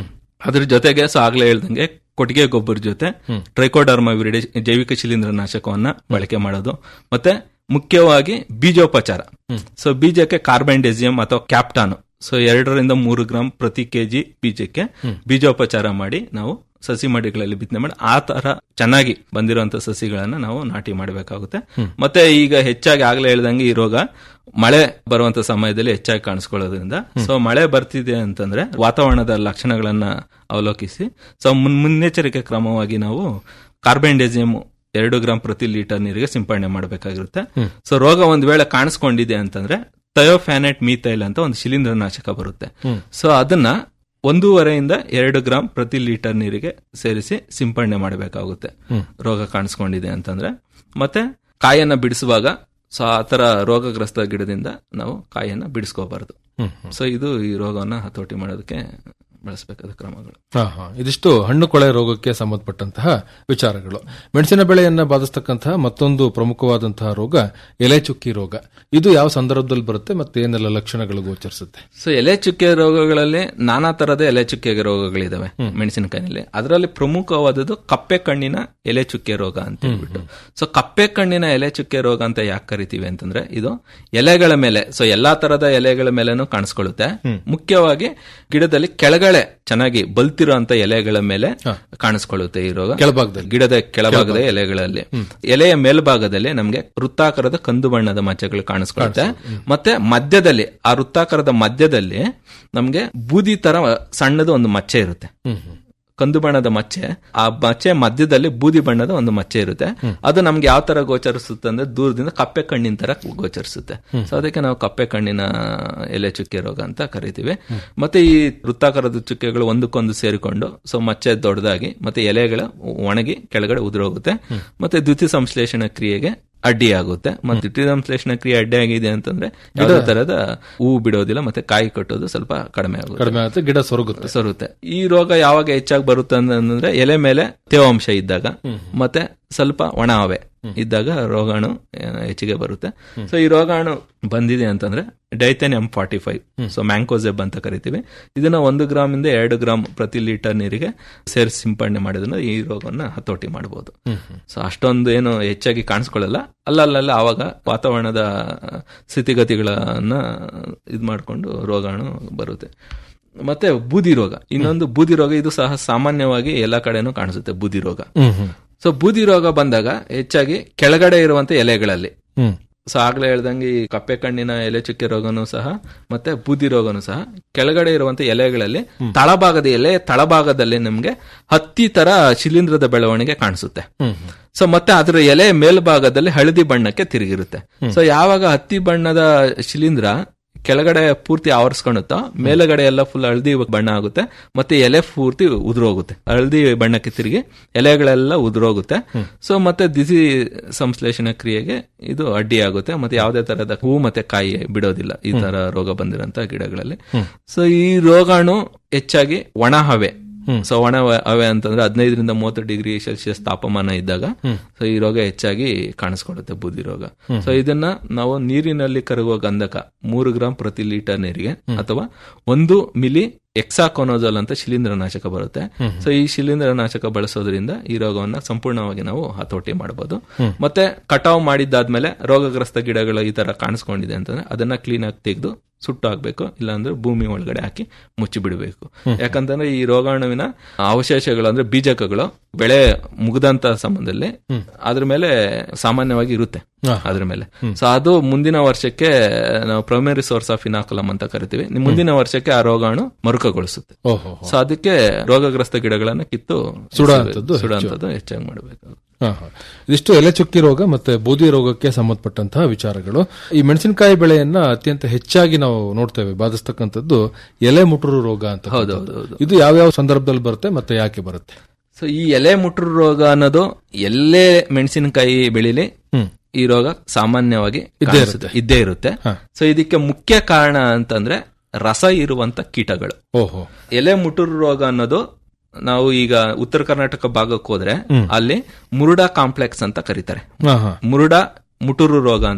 ಅದ್ರ ಜೊತೆಗೆ ಸೊ ಆಗ್ಲೇ ಹೇಳ್ದಂಗೆ ಕೊಟ್ಟಿಗೆ ಗೊಬ್ಬರ ಜೊತೆ ಟ್ರೈಕೋಡರ್ಮಾ ವಿರಿಡೆ ಜೈವಿಕ ಶಿಲೀಂಧ್ರ ನಾಶಕವನ್ನ ಬಳಕೆ ಮಾಡೋದು ಮತ್ತೆ ಮುಖ್ಯವಾಗಿ ಬೀಜೋಪಚಾರ ಸೊ ಬೀಜಕ್ಕೆ ಕಾರ್ಬೆಂಡೆಸಿಯಂ ಅಥವಾ ಕ್ಯಾಪ್ಟಾನ್ ಸೊ ಎರಡರಿಂದ ಮೂರು ಗ್ರಾಂ ಪ್ರತಿ ಕೆಜಿ ಬೀಜಕ್ಕೆ ಬೀಜೋಪಚಾರ ಮಾಡಿ ನಾವು ಸಸಿ ಮಡಿಗಳಲ್ಲಿ ಬಿತ್ತನೆ ಮಾಡಿ ಆ ತರ ಚೆನ್ನಾಗಿ ಬಂದಿರುವಂತ ಸಸಿಗಳನ್ನ ನಾವು ನಾಟಿ ಮಾಡಬೇಕಾಗುತ್ತೆ ಮತ್ತೆ ಈಗ ಹೆಚ್ಚಾಗಿ ಆಗ್ಲೇ ಹೇಳ್ದಂಗೆ ಈ ರೋಗ ಮಳೆ ಬರುವಂತ ಸಮಯದಲ್ಲಿ ಹೆಚ್ಚಾಗಿ ಕಾಣಿಸ್ಕೊಳ್ಳೋದ್ರಿಂದ ಸೊ ಮಳೆ ಬರ್ತಿದೆ ಅಂತಂದ್ರೆ ವಾತಾವರಣದ ಲಕ್ಷಣಗಳನ್ನ ಅವಲೋಕಿಸಿ ಸೊ ಮುನ್ ಮುನ್ನೆಚ್ಚರಿಕೆ ಕ್ರಮವಾಗಿ ನಾವು ಕಾರ್ಬೆಂಡೆಸಿಯಂ ಎರಡು ಗ್ರಾಂ ಪ್ರತಿ ಲೀಟರ್ ನೀರಿಗೆ ಸಿಂಪಡಣೆ ಮಾಡಬೇಕಾಗಿರುತ್ತೆ ಸೊ ರೋಗ ಒಂದ್ ವೇಳೆ ಕಾಣಿಸ್ಕೊಂಡಿದೆ ಅಂತಂದ್ರೆ ಥಯೋಫ್ಯಾನೆಟ್ ಮೀಥೈಲ್ ಅಂತ ಒಂದು ಶಿಲೀಂಧ್ರ ನಾಶಕ ಬರುತ್ತೆ ಸೊ ಅದನ್ನ ಒಂದೂವರೆಯಿಂದ ಎರಡು ಗ್ರಾಂ ಪ್ರತಿ ಲೀಟರ್ ನೀರಿಗೆ ಸೇರಿಸಿ ಸಿಂಪಡಣೆ ಮಾಡಬೇಕಾಗುತ್ತೆ ರೋಗ ಕಾಣಿಸ್ಕೊಂಡಿದೆ ಅಂತಂದ್ರೆ ಮತ್ತೆ ಕಾಯನ್ನ ಬಿಡಿಸುವಾಗ ಸೊ ಆ ತರ ರೋಗಗ್ರಸ್ತ ಗಿಡದಿಂದ ನಾವು ಕಾಯನ್ನ ಬಿಡಿಸ್ಕೋಬಾರದು ಸೊ ಇದು ಈ ರೋಗವನ್ನ ಹತೋಟಿ ಮಾಡೋದಕ್ಕೆ ಬಳಸಬೇಕಾದ ಕ್ರಮಗಳು ಹಾ ಹಾ ಇದಿಷ್ಟು ಹಣ್ಣು ಕೊಳೆ ರೋಗಕ್ಕೆ ಸಂಬಂಧಪಟ್ಟಂತಹ ವಿಚಾರಗಳು ಮೆಣಸಿನ ಬೆಳೆಯನ್ನ ಬಾಧಿಸ್ತಕ್ಕಂತಹ ಮತ್ತೊಂದು ಪ್ರಮುಖವಾದಂತಹ ರೋಗ ಎಲೆ ಚುಕ್ಕಿ ರೋಗ ಇದು ಯಾವ ಸಂದರ್ಭದಲ್ಲಿ ಬರುತ್ತೆ ಮತ್ತೆ ಏನೆಲ್ಲ ಲಕ್ಷಣಗಳು ಗೋಚರಿಸುತ್ತೆ ಸೊ ಎಲೆ ಚುಕ್ಕೆ ರೋಗಗಳಲ್ಲಿ ನಾನಾ ತರದ ಎಲೆ ಚುಕ್ಕೆ ರೋಗಗಳಿದಾವೆ ಮೆಣಸಿನಕಾಯಿನಲ್ಲಿ ಅದರಲ್ಲಿ ಪ್ರಮುಖವಾದದ್ದು ಕಪ್ಪೆ ಕಣ್ಣಿನ ಎಲೆ ಚುಕ್ಕೆ ರೋಗ ಅಂತ ಹೇಳ್ಬಿಟ್ಟು ಸೊ ಕಪ್ಪೆ ಕಣ್ಣಿನ ಎಲೆ ಚುಕ್ಕೆ ರೋಗ ಅಂತ ಯಾಕೆ ಕರಿತೀವಿ ಅಂತಂದ್ರೆ ಇದು ಎಲೆಗಳ ಮೇಲೆ ಸೊ ಎಲ್ಲಾ ತರದ ಎಲೆಗಳ ಮೇಲೆನೂ ಕಾಣಿಸ್ಕೊಳ್ಳುತ್ತೆ ಮುಖ್ಯವಾಗಿ ಗಿಡದಲ್ಲಿ ಕೆಳಗಡೆ ಚೆನ್ನಾಗಿ ಬಲ್ತಿರೋ ಅಂತ ಎಲೆಗಳ ಮೇಲೆ ಕಾಣಿಸ್ಕೊಳ್ಳುತ್ತೆ ಈ ರೋಗ ಕೆಳಭಾಗದಲ್ಲಿ. ಗಿಡದ ಕೆಳಭಾಗದ ಎಲೆಗಳಲ್ಲಿ ಎಲೆಯ ಮೇಲ್ಭಾಗದಲ್ಲಿ ನಮ್ಗೆ ವೃತ್ತಾಕಾರದ ಕಂದು ಬಣ್ಣದ ಮಚ್ಚೆಗಳು ಕಾಣಿಸ್ಕೊಳ್ಳುತ್ತೆ ಮತ್ತೆ ಮಧ್ಯದಲ್ಲಿ ಆ ವೃತ್ತಾಕಾರದ ಮಧ್ಯದಲ್ಲಿ ನಮ್ಗೆ ಬೂದಿ ತರ ಸಣ್ಣದ ಒಂದು ಮಚ್ಚೆ ಇರುತ್ತೆ ಕಂದು ಬಣ್ಣದ ಮಚ್ಚೆ ಆ ಮಚ್ಚೆ ಮಧ್ಯದಲ್ಲಿ ಬೂದಿ ಬಣ್ಣದ ಒಂದು ಮಚ್ಚೆ ಇರುತ್ತೆ ಅದು ನಮ್ಗೆ ಯಾವ ತರ ಗೋಚರಿಸುತ್ತೆ ಅಂದ್ರೆ ದೂರದಿಂದ ಕಪ್ಪೆ ಕಣ್ಣಿನ ತರ ಗೋಚರಿಸುತ್ತೆ ಸೊ ಅದಕ್ಕೆ ನಾವು ಕಪ್ಪೆ ಕಣ್ಣಿನ ಎಲೆ ಚುಕ್ಕೆ ರೋಗ ಅಂತ ಕರಿತೀವಿ ಮತ್ತೆ ಈ ವೃತ್ತಾಕಾರದ ಚುಕ್ಕೆಗಳು ಒಂದಕ್ಕೊಂದು ಸೇರಿಕೊಂಡು ಸೊ ಮಚ್ಚೆ ದೊಡ್ಡದಾಗಿ ಮತ್ತೆ ಎಲೆಗಳ ಒಣಗಿ ಕೆಳಗಡೆ ಉದುರೋಗುತ್ತೆ ಮತ್ತೆ ದ್ವಿತೀಯ ಸಂಶ್ಲೇಷಣ ಕ್ರಿಯೆಗೆ ಅಡ್ಡಿಯಾಗುತ್ತೆ ಮತ್ತೆ ದ್ವಿತೀಯ ಸಂಶ್ಲೇಷಣ ಕ್ರಿಯೆ ಅಡ್ಡಿ ಆಗಿದೆ ಅಂತಂದ್ರೆ ಯಾವುದೇ ತರದ ಹೂವು ಬಿಡೋದಿಲ್ಲ ಮತ್ತೆ ಕಾಯಿ ಕಟ್ಟೋದು ಸ್ವಲ್ಪ ಕಡಿಮೆ ಆಗುತ್ತೆ ಕಡಿಮೆ ಆಗುತ್ತೆ ಗಿಡ ಸೊರಗುತ್ತೆ ಸರುತ್ತೆ ಈ ರೋಗ ಯಾವಾಗ ಹೆಚ್ಚಾಗಿ ಬರುತ್ತೆ ಅಂತಂದ್ರೆ ಎಲೆ ಮೇಲೆ ತೇವಾಂಶ ಇದ್ದಾಗ ಮತ್ತೆ ಸ್ವಲ್ಪ ಒಣ ಹವೆ ಇದ್ದಾಗ ರೋಗಾಣು ಆ, ಹೆಚ್ಚಿಗೆ ಬರುತ್ತೆ ಸೊ ಈ ರೋಗಾಣು ಬಂದಿದೆ ಅಂತಂದ್ರೆ Dithane M forty five so mancozeb ಅಂತ ಕರಿತೀವಿ ಇದನ್ನ ಒಂದು ಗ್ರಾಮ್ ಇಂದ ಎರಡು ಗ್ರಾಮ್ ಪ್ರತಿ ಲೀಟರ್ ನೀರಿಗೆ ಸೇರಿಸಿ ಸಿಂಪಡಣೆ ಮಾಡಿದ್ರೆ ಈ ರೋಗವನ್ನ ಹತೋಟಿ ಮಾಡಬಹುದು ಸೊ ಅಷ್ಟೊಂದು ಏನು ಹೆಚ್ಚಾಗಿ ಕಾಣಿಸ್ಕೊಳ್ಳಲ್ಲ ಅಲ್ಲಲ್ಲ ಆವಾಗ ವಾತಾವರಣದ ಸ್ಥಿತಿಗತಿಗಳನ್ನ ಇದು ಮಾಡಿಕೊಂಡು ರೋಗಾಣು ಬರುತ್ತೆ ಮತ್ತೆ ಬೂದಿ ರೋಗ ಇನ್ನೊಂದು ಬೂದಿ ರೋಗ ಇದು ಸಹ ಸಾಮಾನ್ಯವಾಗಿ ಎಲ್ಲಾ ಕಡೆನೂ ಕಾಣಿಸುತ್ತೆ ಬೂದಿ ರೋಗ ಸೊ ಬೂದಿ ರೋಗ ಬಂದಾಗ ಹೆಚ್ಚಾಗಿ ಕೆಳಗಡೆ ಇರುವಂತ ಎಲೆಗಳಲ್ಲಿ ಹ್ಮ್ ಸೊ ಆಗ್ಲೇ ಹೇಳ್ದಂಗೆ ಈ ಕಪ್ಪೆ ಕಣ್ಣಿನ ಎಲೆ ಚುಕ್ಕೆ ರೋಗನೂ ಸಹ ಮತ್ತೆ ಬೂದಿ ರೋಗನೂ ಸಹ ಕೆಳಗಡೆ ಇರುವಂತ ಎಲೆಗಳಲ್ಲಿ ತಳಭಾಗದ ಎಲೆ ತಳಭಾಗದಲ್ಲಿ ನಮ್ಗೆ ಹತ್ತಿ ತರ ಶಿಲೀಂಧ್ರದ ಬೆಳವಣಿಗೆ ಕಾಣಿಸುತ್ತೆ ಸೊ ಮತ್ತೆ ಅದರ ಎಲೆ ಮೇಲ್ಭಾಗದಲ್ಲಿ ಹಳದಿ ಬಣ್ಣಕ್ಕೆ ತಿರುಗಿರುತ್ತೆ ಸೊ ಯಾವಾಗ ಹತ್ತಿ ಬಣ್ಣದ ಶಿಲೀಂಧ್ರ ಕೆಳಗಡೆ ಪೂರ್ತಿ ಆವರಿಸ್ಕೊಳ್ಳುತ್ತೋ ಮೇಲುಗಡೆ ಎಲ್ಲ ಫುಲ್ ಹಳದಿ ಬಣ್ಣ ಆಗುತ್ತೆ ಮತ್ತೆ ಎಲೆ ಪೂರ್ತಿ ಉದುರೋಗುತ್ತೆ ಹಳದಿ ಬಣ್ಣಕ್ಕೆ ತಿರುಗಿ ಎಲೆಗಳೆಲ್ಲ ಉದುರೋಗುತ್ತೆ ಸೊ ಮತ್ತೆ ದಿಸಿ ಸಂಶ್ಲೇಷಣ ಕ್ರಿಯೆಗೆ ಇದು ಅಡ್ಡಿ ಆಗುತ್ತೆ ಮತ್ತೆ ಯಾವುದೇ ತರಹದ ಹೂ ಮತ್ತೆ ಕಾಯಿ ಬಿಡೋದಿಲ್ಲ ಈ ತರ ರೋಗ ಬಂದಿರೋಂತ ಗಿಡಗಳಲ್ಲಿ ಸೊ ಈ ರೋಗಾಣು ಹೆಚ್ಚಾಗಿ ಒಣ ಹವೆ ಸೊ ಒಣ ಹವೆ ಅಂತಂದ್ರೆ ಹದಿನೈದರಿಂದ ಮೂವತ್ತು ಡಿಗ್ರಿ ಸೆಲ್ಸಿಯಸ್ ತಾಪಮಾನ ಇದ್ದಾಗ ಸೊ ಈ ರೋಗ ಹೆಚ್ಚಾಗಿ ಕಾಣಿಸ್ಕೊಳ್ಳುತ್ತೆ ಬೂದಿ ರೋಗ ಸೊ ಇದನ್ನ ನಾವು ನೀರಿನಲ್ಲಿ ಕರಗುವ ಗಂಧಕ ಮೂರು ಗ್ರಾಂ ಪ್ರತಿ ಲೀಟರ್ ನೀರಿಗೆ ಅಥವಾ ಒಂದು ಮಿಲಿ ಎಕ್ಸಾಕೊನೋಜಲ್ ಅಂತ ಶಿಲೀಂಧ್ರ ನಾಶಕ ಬರುತ್ತೆ ಸೊ ಈ ಶಿಲೀಂಧ್ರ ನಾಶಕ ಬಳಸೋದ್ರಿಂದ ಈ ರೋಗವನ್ನ ಸಂಪೂರ್ಣವಾಗಿ ನಾವು ಹತೋಟಿ ಮಾಡಬಹುದು ಮತ್ತೆ ಕಟಾವ್ ಮಾಡಿದ್ದಾದ್ಮೇಲೆ ರೋಗಗ್ರಸ್ತ ಗಿಡಗಳು ಈ ತರ ಕಾಣಿಸ್ಕೊಂಡಿದೆ ಅಂತಂದ್ರೆ ಅದನ್ನ ಕ್ಲೀನ್ ಆಗಿ ತೆಗೆದು ಸುಟ್ಟು ಹಾಕ್ಬೇಕು ಇಲ್ಲಾಂದ್ರೆ ಭೂಮಿ ಒಳಗಡೆ ಹಾಕಿ ಮುಚ್ಚಿ ಬಿಡಬೇಕು ಯಾಕಂತಂದ್ರೆ ಈ ರೋಗಾಣುವಿನ ಅವಶೇಷಗಳು ಅಂದ್ರೆ ಬೀಜಕಗಳು ಬೆಳೆ ಮುಗ್ದಂತ ಸಂಬಂಧದಲ್ಲಿ ಅದ್ರ ಮೇಲೆ ಸಾಮಾನ್ಯವಾಗಿ ಇರುತ್ತೆ ಅದ್ರ ಮೇಲೆ ಸೊ ಅದು ಮುಂದಿನ ವರ್ಷಕ್ಕೆ ನಾವು ಪ್ರೈಮರಿ ಸೋರ್ಸ್ ಆಫ್ ಇನಾಕಲಮ್ ಅಂತ ಕರಿತೀವಿ ನಿಮ್ ಮುಂದಿನ ವರ್ಷಕ್ಕೆ ಆ ರೋಗಾಣು ಮರುಕಗೊಳಿಸುತ್ತೆ ಓಹೋ ಸೊ ಅದಕ್ಕೆ ರೋಗಗ್ರಸ್ತ ಗಿಡಗಳನ್ನ ಕಿತ್ತು ಸುಡುವಂಥದ್ದು ಸುಡುವಂತದ್ದು ಹೆಚ್ಚಾಗಿ ಮಾಡಬೇಕು ಹಾ, ಹಾ. ಇದಿಷ್ಟು ಎಲೆ ಚುಕ್ಕಿ ರೋಗ ಮತ್ತೆ ಬೂದಿ ರೋಗಕ್ಕೆ ಸಂಬಂಧಪಟ್ಟಂತಹ ವಿಚಾರಗಳು ಈ ಮೆಣಸಿನಕಾಯಿ ಬೆಳೆಯನ್ನ ಅತ್ಯಂತ ಹೆಚ್ಚಾಗಿ ನಾವು ನೋಡ್ತೇವೆ ಬಾಧಿಸ್ತಕ್ಕಂಥದ್ದು ಎಲೆ ಮುಟುರು ರೋಗ ಅಂತ ಹೌದು, ಹೌದು, ಹೌದು. ಇದು ಯಾವ್ಯಾವ ಸಂದರ್ಭದಲ್ಲಿ ಬರುತ್ತೆ ಮತ್ತೆ ಯಾಕೆ ಬರುತ್ತೆ ಸೊ ಈ ಎಲೆ ಮುಟ್ರು ರೋಗ ಅನ್ನೋದು ಎಲ್ಲೇ ಮೆಣಸಿನಕಾಯಿ ಬೆಳಿಲಿ ಈ ರೋಗ ಸಾಮಾನ್ಯವಾಗಿ ಇದ್ದೇ ಕಾಣಿಸುತ್ತೆ. ಇದ್ದೇ ಇರುತ್ತೆ ಸೊ ಇದಕ್ಕೆ ಮುಖ್ಯ ಕಾರಣ ಅಂತಂದ್ರೆ ರಸ ಇರುವಂತ ಕೀಟಗಳು ಓಹೋ ಎಲೆ ಮುಟುರು ರೋಗ ಅನ್ನೋದು ನಾವು ಈಗ ಉತ್ತರ ಕರ್ನಾಟಕ ಭಾಗಕ್ಕೆ ಹೋದ್ರೆ ಅಲ್ಲಿ ಮುರುಡಾ ಕಾಂಪ್ಲೆಕ್ಸ್ ಅಂತ ಕರೀತಾರೆ ಹಾ, ಹಾ. ಮುರುಡಾ ಮುಟುರು ರೋಗ ಅಂತ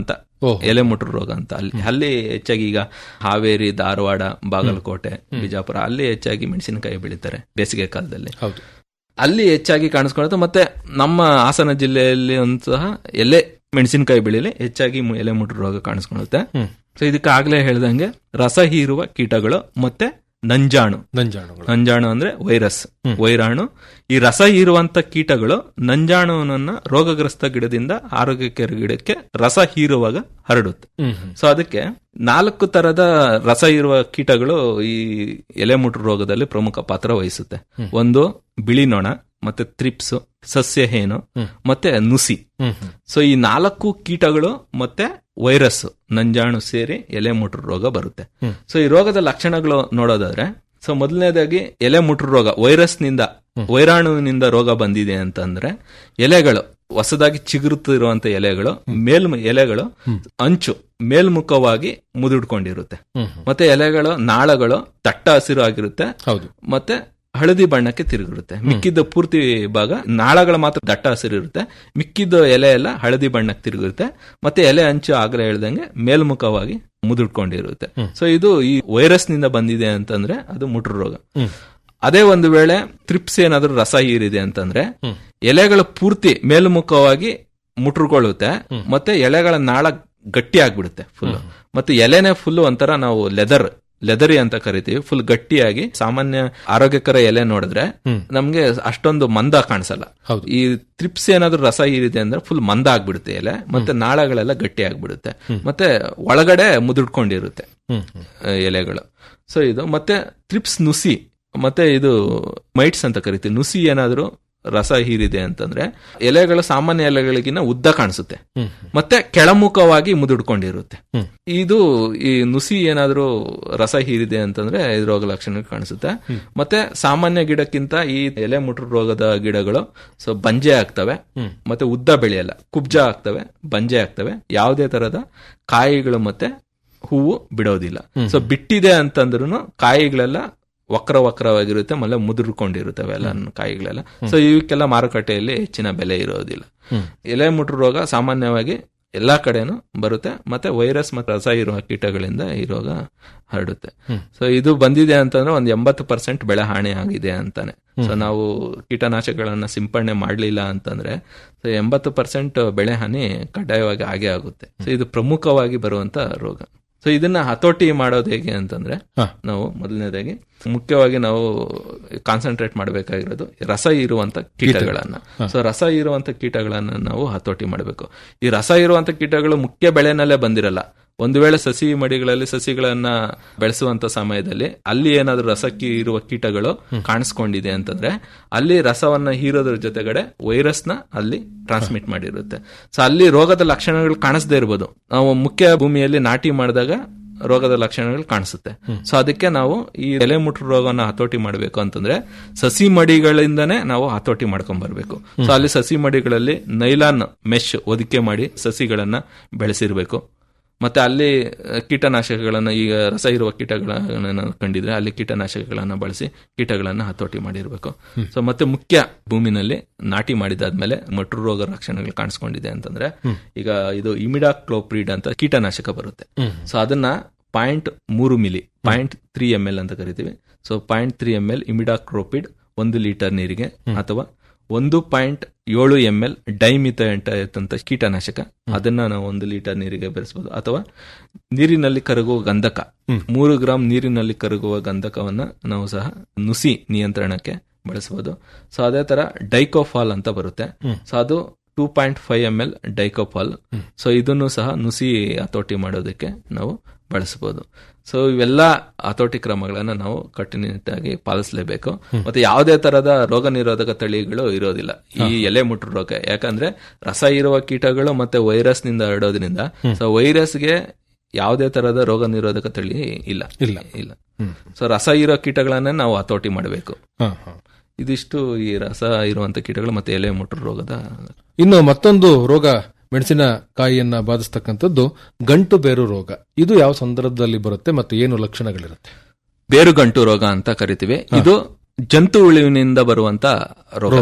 ಓಹೋ. ಎಲೆ ಮುಟ್ರು ರೋಗ ಅಂತ ಅಲ್ಲಿ ಅಲ್ಲಿ ಹೆಚ್ಚಾಗಿ ಈಗ ಹಾವೇರಿ ಧಾರವಾಡ ಬಾಗಲಕೋಟೆ ಬಿಜಾಪುರ ಅಲ್ಲಿ ಹೆಚ್ಚಾಗಿ ಮೆಣಸಿನಕಾಯಿ ಬೆಳೀತಾರೆ ಬೇಸಿಗೆ ಕಾಲದಲ್ಲಿ ಹೌದು ಅಲ್ಲಿ ಹೆಚ್ಚಾಗಿ ಕಾಣಿಸ್ಕೊಳ್ಳುತ್ತೆ ಮತ್ತೆ ನಮ್ಮ ಹಾಸನ ಜಿಲ್ಲೆಯಲ್ಲಿ ಒಂದು ಸಹ ಎಲೆ ಮೆಣಸಿನಕಾಯಿ ಬೆಳೆಯಲ್ಲಿ ಹೆಚ್ಚಾಗಿ ಮು- ಎಲೆ ಮುಟ್ರು ರೋಗ ಕಾಣಿಸ್ಕೊಳ್ಳುತ್ತೆ ಸೊ ಇದಕ್ಕೆ ಆಗ್ಲೇ ಹೇಳ್ದಂಗೆ ರಸ ಹೀರುವ ಕೀಟಗಳು ಮತ್ತೆ ನಂಜಾಣು ನಂಜಾಣುಗಳು ನಂಜಾಣು ಅಂದ್ರೆ ವೈರಸ್ ವೈರಾಣು ಈ ರಸ ಹೀರುವಂತ ಕೀಟಗಳು ನಂಜಾಣುವನ್ನ ರೋಗಗ್ರಸ್ತ ಗಿಡದಿಂದ ಆರೋಗ್ಯಕರ ಗಿಡಕ್ಕೆ ರಸ ಹೀರುವಾಗ ಹರಡುತ್ತೆ ಹ್ಮ್ ಹ್ಮ್. ಸೊ ಅದಕ್ಕೆ ನಾಲ್ಕು ತರದ ರಸ ಇರುವ ಕೀಟಗಳು ಈ ಎಲೆಮುಟ್ರು ರೋಗದಲ್ಲಿ ಪ್ರಮುಖ ಪಾತ್ರ ವಹಿಸುತ್ತೆ ಒಂದು ಬಿಳಿ ನೊಣ ಮತ್ತೆ ತ್ರಿಪ್ಸ್ ಸಸ್ಯಹೇನು ಮತ್ತೆ ನುಸಿ ಹ್ಮ್ ಹ್ಮ್. ಸೊ ಈ ನಾಲ್ಕು ಕೀಟಗಳು ಮತ್ತೆ ವೈರಸ್ ನಂಜಾಣು ಸೇರಿ ಎಲೆ ಮುಟ್ರು ರೋಗ ಬರುತ್ತೆ ಸೊ ಈ ರೋಗದ ಲಕ್ಷಣಗಳು ನೋಡೋದಾದ್ರೆ ಸೊ ಮೊದಲನೇದಾಗಿ ಎಲೆ ಮುಟ್ರು ರೋಗ ವೈರಸ್ ನಿಂದ ವೈರಾಣುವಿನಿಂದ ರೋಗ ಬಂದಿದೆ ಅಂತಂದ್ರೆ ಎಲೆಗಳು ಹೊಸದಾಗಿ ಚಿಗುರುತ್ತಿರುವಂತ ಎಲೆಗಳು ಮೇಲ್ ಎಲೆಗಳು ಅಂಚು ಮೇಲ್ಮುಖವಾಗಿ ಮುದುಡ್ಕೊಂಡಿರುತ್ತೆ ಹ್ಮ್ ಮತ್ತೆ ಎಲೆಗಳು ನಾಳಗಳು ದಟ್ಟ ಹಸಿರು ಆಗಿರುತ್ತೆ ಹೌದು ಮತ್ತೆ ಹಳದಿ ಬಣ್ಣಕ್ಕೆ ತಿರುಗಿರುತ್ತೆ ಮಿಕ್ಕಿದ್ದ ಪೂರ್ತಿ ಭಾಗ ನಾಳಗಳು ಮಾತ್ರ ದಟ್ಟ ಹಸಿರು ಇರುತ್ತೆ ಮಿಕ್ಕಿದ್ದ ಎಲೆ ಎಲ್ಲ ಹಳದಿ ಬಣ್ಣಕ್ಕೆ ತಿರುಗಿರುತ್ತೆ ಮತ್ತೆ ಎಲೆ ಅಂಚು ಆಗಲೇ ಹೇಳ್ದಂಗೆ ಮೇಲ್ಮುಖವಾಗಿ ಮುದುಡ್ಕೊಂಡಿರುತ್ತೆ ಸೊ ಇದು ಈ ವೈರಸ್ ನಿಂದ ಬಂದಿದೆ ಅಂತಂದ್ರೆ ಅದು ಮುಟ್ರು ರೋಗ ಅದೇ ಒಂದು ವೇಳೆ ತ್ರಿಪ್ಸ್ ಏನಾದ್ರೂ ರಸ ಹೀರಿದೆ ಅಂತಂದ್ರೆ ಎಲೆಗಳು ಪೂರ್ತಿ ಮೇಲ್ಮುಖವಾಗಿ ಮುಟ್ರುಕೊಳ್ಳುತ್ತೆ ಮತ್ತೆ ಎಲೆಗಳ ನಾಳ ಗಟ್ಟಿ ಆಗ್ಬಿಡುತ್ತೆ ಫುಲ್ ಮತ್ತೆ ಎಲೆನೆ ಫುಲ್ ಒಂಥರ ನಾವು ಲೆದರ್ ಲೆದರಿ ಅಂತ ಕರಿತೀವಿ ಫುಲ್ ಗಟ್ಟಿಯಾಗಿ ಸಾಮಾನ್ಯ ಆರೋಗ್ಯಕರ ಎಲೆ ನೋಡಿದ್ರೆ ನಮ್ಗೆ ಅಷ್ಟೊಂದು ಮಂದ ಕಾಣಿಸಲ್ಲ ಹೌದು. ಈ ತ್ರಿಪ್ಸ್ ಏನಾದ್ರೂ ರಸ ಹೀರಿದೆ ಅಂದ್ರೆ ಫುಲ್ ಮಂದ ಆಗ್ಬಿಡುತ್ತೆ ಎಲೆ ಮತ್ತೆ ನಾಳಗಳೆಲ್ಲ ಗಟ್ಟಿ ಆಗ್ಬಿಡುತ್ತೆ ಮತ್ತೆ ಒಳಗಡೆ ಮುದುಡ್ಕೊಂಡಿರುತ್ತೆ ಆ, ಎಲೆಗಳು ಸೊ ಇದು ಮತ್ತೆ ತ್ರಿಪ್ಸ್ ನುಸಿ ಮತ್ತೆ ಇದು ಮೈಟ್ಸ್ ಅಂತ ಕರಿತೀವಿ ನುಸಿ ಏನಾದ್ರೂ ರಸ ಹೀರಿದೆ ಅಂತಂದ್ರೆ ಎಲೆಗಳು ಸಾಮಾನ್ಯ ಎಲೆಗಳಿಗಿನ್ನ ಉದ್ದ ಕಾಣಿಸುತ್ತೆ ಮತ್ತೆ ಕೆಳಮುಖವಾಗಿ ಮುದುಡ್ಕೊಂಡಿರುತ್ತೆ ಇದು ಈ ನುಸಿ ಏನಾದ್ರೂ ರಸ ಹೀರಿದೆ ಅಂತಂದ್ರೆ ಇದು ರೋಗ ಲಕ್ಷಣ ಕಾಣಿಸುತ್ತೆ ಮತ್ತೆ ಸಾಮಾನ್ಯ ಗಿಡಕ್ಕಿಂತ ಈ ಎಲೆ ಮುಟ್ರು ರೋಗದ ಗಿಡಗಳು ಸೊ ಬಂಜೆ ಆಗ್ತವೆ ಮತ್ತೆ ಉದ್ದ ಬೆಳೆಯಲ್ಲ ಕುಬ್ಜ ಆಗ್ತವೆ ಬಂಜೆ ಆಗ್ತವೆ ಯಾವುದೇ ತರದ ಕಾಯಿಗಳು ಮತ್ತೆ ಹೂವು ಬಿಡೋದಿಲ್ಲ ಸೊ ಬಿಟ್ಟಿದೆ ಅಂತಂದ್ರೂ ಕಾಯಿಗಳೆಲ್ಲ ವಕ್ರ ವಕ್ರವಾಗಿರುತ್ತೆ ಮಲ್ಲ ಮುದುರ್ಕೊಂಡಿರುತ್ತವೆ ಎಲ್ಲ ಕಾಯಿಗಳೆಲ್ಲ ಸೊ ಇವಕ್ಕೆಲ್ಲ ಮಾರುಕಟ್ಟೆಯಲ್ಲಿ ಹೆಚ್ಚಿನ ಬೆಲೆ ಇರೋದಿಲ್ಲ ಎಲೆ ಮುಟ್ರು ರೋಗ ಸಾಮಾನ್ಯವಾಗಿ ಎಲ್ಲಾ ಕಡೆನೂ ಬರುತ್ತೆ ಮತ್ತೆ ವೈರಸ್ ಮತ್ತೆ ರಸ ಇರುವ ಕೀಟಗಳಿಂದ ಈ ರೋಗ ಹರಡುತ್ತೆ ಸೊ ಇದು ಬಂದಿದೆ ಅಂತಂದ್ರೆ ಒಂದ್ ಎಂಬತ್ತು ಪರ್ಸೆಂಟ್ ಬೆಳೆ ಹಾನಿ ಆಗಿದೆ ಅಂತಾನೆ ಸೊ ನಾವು ಕೀಟನಾಶಕಗಳನ್ನ ಸಿಂಪಡಣೆ ಮಾಡಲಿಲ್ಲ ಅಂತಂದ್ರೆ ಸೊ ಎಂಬತ್ತು ಪರ್ಸೆಂಟ್ ಬೆಳೆ ಹಾನಿ ಕಡ್ಡಾಯವಾಗಿ ಆಗೇ ಆಗುತ್ತೆ ಸೊ ಇದು ಪ್ರಮುಖವಾಗಿ ಬರುವಂತ ರೋಗ ಸೊ ಇದನ್ನ ಹತೋಟಿ ಮಾಡೋದು ಹೇಗೆ ಅಂತಂದ್ರೆ ನಾವು ಮೊದಲನೇದಾಗಿ ಮುಖ್ಯವಾಗಿ ನಾವು ಕಾನ್ಸಂಟ್ರೇಟ್ ಮಾಡಬೇಕಾಗಿರೋದು ರಸ ಇರುವಂತ ಕೀಟಗಳನ್ನ ಸೊ ರಸ ಇರುವಂತ ಕೀಟಗಳನ್ನ ನಾವು ಹತೋಟಿ ಮಾಡಬೇಕು ಈ ರಸ ಇರುವಂತ ಕೀಟಗಳು ಮುಖ್ಯ ಬೆಳೆನಲ್ಲೇ ಬಂದಿರಲ್ಲ ಒಂದು ವೇಳೆ ಸಸಿ ಮಡಿಗಳಲ್ಲಿ ಸಸಿಗಳನ್ನ ಬೆಳೆಸುವಂತ ಸಮಯದಲ್ಲಿ ಅಲ್ಲಿ ಏನಾದ್ರೂ ರಸಕ್ಕೆ ಇರುವ ಕೀಟಗಳು ಕಾಣಿಸ್ಕೊಂಡಿದೆ ಅಂತಂದ್ರೆ ಅಲ್ಲಿ ರಸವನ್ನ ಹೀರೋದ್ರ ಜೊತೆಗಡೆ ವೈರಸ್ ನ ಅಲ್ಲಿ ಟ್ರಾನ್ಸ್ಮಿಟ್ ಮಾಡಿರುತ್ತೆ ಸೊ ಅಲ್ಲಿ ರೋಗದ ಲಕ್ಷಣಗಳು ಕಾಣಿಸದೇ ಇರ್ಬೋದು ನಾವು ಮುಖ್ಯ ಭೂಮಿಯಲ್ಲಿ ನಾಟಿ ಮಾಡಿದಾಗ ರೋಗದ ಲಕ್ಷಣಗಳು ಕಾಣಿಸುತ್ತೆ ಸೊ ಅದಕ್ಕೆ ನಾವು ಈ ಎಲೆ ಮುಟ್ರು ರೋಗನ ಹತೋಟಿ ಮಾಡಬೇಕು ಅಂತಂದ್ರೆ ಸಸಿ ಮಡಿಗಳಿಂದನೇ ನಾವು ಹತೋಟಿ ಮಾಡ್ಕೊಂಡ್ ಬರ್ಬೇಕು ಸೊ ಅಲ್ಲಿ ಸಸಿ ಮಡಿಗಳಲ್ಲಿ ನೈಲಾನ್ ಮೆಶ್ ಹೊದಿಕೆ ಮಾಡಿ ಸಸಿಗಳನ್ನ ಬೆಳೆಸಿರ್ಬೇಕು ಮತ್ತೆ ಅಲ್ಲಿ ಅಹ್, ಕೀಟನಾಶಕಗಳನ್ನ ಈಗ ರಸ ಇರುವ ಕೀಟಗಳನ್ನ ಕಂಡಿದ್ರೆ ಅಲ್ಲಿ ಕೀಟನಾಶಕಗಳನ್ನ ಬಳಸಿ ಕೀಟಗಳನ್ನ ಹತೋಟಿ ಮಾಡಿರ್ಬೇಕು ಸೊ ಮತ್ತೆ ಮುಖ್ಯ ಭೂಮಿನಲ್ಲಿ ನಾಟಿ ಮಾಡಿದಾದ್ಮೇಲೆ ಮಟ್ರು ರೋಗ ಲಕ್ಷಣಗಳು ಕಾಣಿಸ್ಕೊಂಡಿದೆ ಅಂತಂದ್ರೆ ಈಗ ಇದು ಇಮಿಡಾ ಕ್ಲೋಪ್ರಿಡ್ ಅಂತ ಕೀಟನಾಶಕ ಬರುತ್ತೆ ಸೊ ಅದನ್ನ ಪಾಯಿಂಟ್ ಮೂರು milli point three M L ಅಂತ ಕರಿತೀವಿ so point three M L imidacloprid ಒಂದು ಲೀಟರ್ ನೀರಿಗೆ ಅಥವಾ ಒಂದು ಪಾಯಿಂಟ್ ಏಳು ಎಂ ಎಲ್ ಡೈಮಿಥೆಂಟ್ ಅಂತ ಕೀಟನಾಶಕ ಅದನ್ನ ನಾವು ಒಂದು ಲೀಟರ್ ನೀರಿಗೆ ಬೆರೆಸಬಹುದು ಅಥವಾ ನೀರಿನಲ್ಲಿ ಕರಗುವ ಗಂಧಕ ಮೂರು ಗ್ರಾಂ ನೀರಿನಲ್ಲಿ ಕರಗುವ ಗಂಧಕವನ್ನ ನಾವು ಸಹ ನುಸಿ ನಿಯಂತ್ರಣಕ್ಕೆ ಬಳಸಬಹುದು ಸೊ ಅದೇ ತರ ಡೈಕೋಫಾಲ್ ಅಂತ ಬರುತ್ತೆ ಸೊ ಅದು two point five M L dicofol so ಇದನ್ನು ಸಹ ನುಸಿ ಹತೋಟಿ ಮಾಡೋದಕ್ಕೆ ನಾವು ಬಳಸಬಹುದು ಸೊ ಇವೆಲ್ಲ ಹತೋಟಿ ಕ್ರಮಗಳನ್ನ ನಾವು ಕಟ್ಟುನಿಟ್ಟಾಗಿ ಪಾಲಿಸಲೇಬೇಕು ಮತ್ತೆ ಯಾವುದೇ ತರದ ರೋಗ ನಿರೋಧಕ ತಳಿಗಳು ಇರೋದಿಲ್ಲ ಈ ಎಲೆ ಮುಟ್ರು ರೋಗ ಯಾಕಂದ್ರೆ ರಸ ಇರುವ ಕೀಟಗಳು ಮತ್ತೆ ವೈರಸ್ ನಿಂದ ಹರಡೋದ್ರಿಂದ ಸೊ ವೈರಸ್ಗೆ ಯಾವುದೇ ತರದ ರೋಗ ನಿರೋಧಕ ತಳಿ ಇಲ್ಲ ಇಲ್ಲ. ಇಲ್ಲ ಸೊ ರಸ ಇರೋ ಕೀಟಗಳನ್ನೇ ನಾವು ಹತೋಟಿ ಮಾಡಬೇಕು ಹ, ಹ. ಇದಿಷ್ಟು ಈ ರಸ ಇರುವಂತ ಕೀಟಗಳು ಮತ್ತೆ ಎಲೆ ಮುಟ್ರು ರೋಗದ ಇನ್ನು ಮತ್ತೊಂದು ರೋಗ ಮೆಣಸಿನಕಾಯಿಯನ್ನ ಬಾಧಿಸ್ತಕ್ಕಂಥದ್ದು ಗಂಟು ಬೇರು ರೋಗ ಇದು ಯಾವ ಸಂದರ್ಭದಲ್ಲಿ ಬರುತ್ತೆ ಮತ್ತೆ ಏನು ಲಕ್ಷಣಗಳಿರುತ್ತೆ ಬೇರುಗಂಟು ರೋಗ ಅಂತ ಕರಿತೀವಿ ಇದು ಜಂತು ಉಳಿವಿನಿಂದ ಬರುವಂತ ರೋಗ ರೋಗ.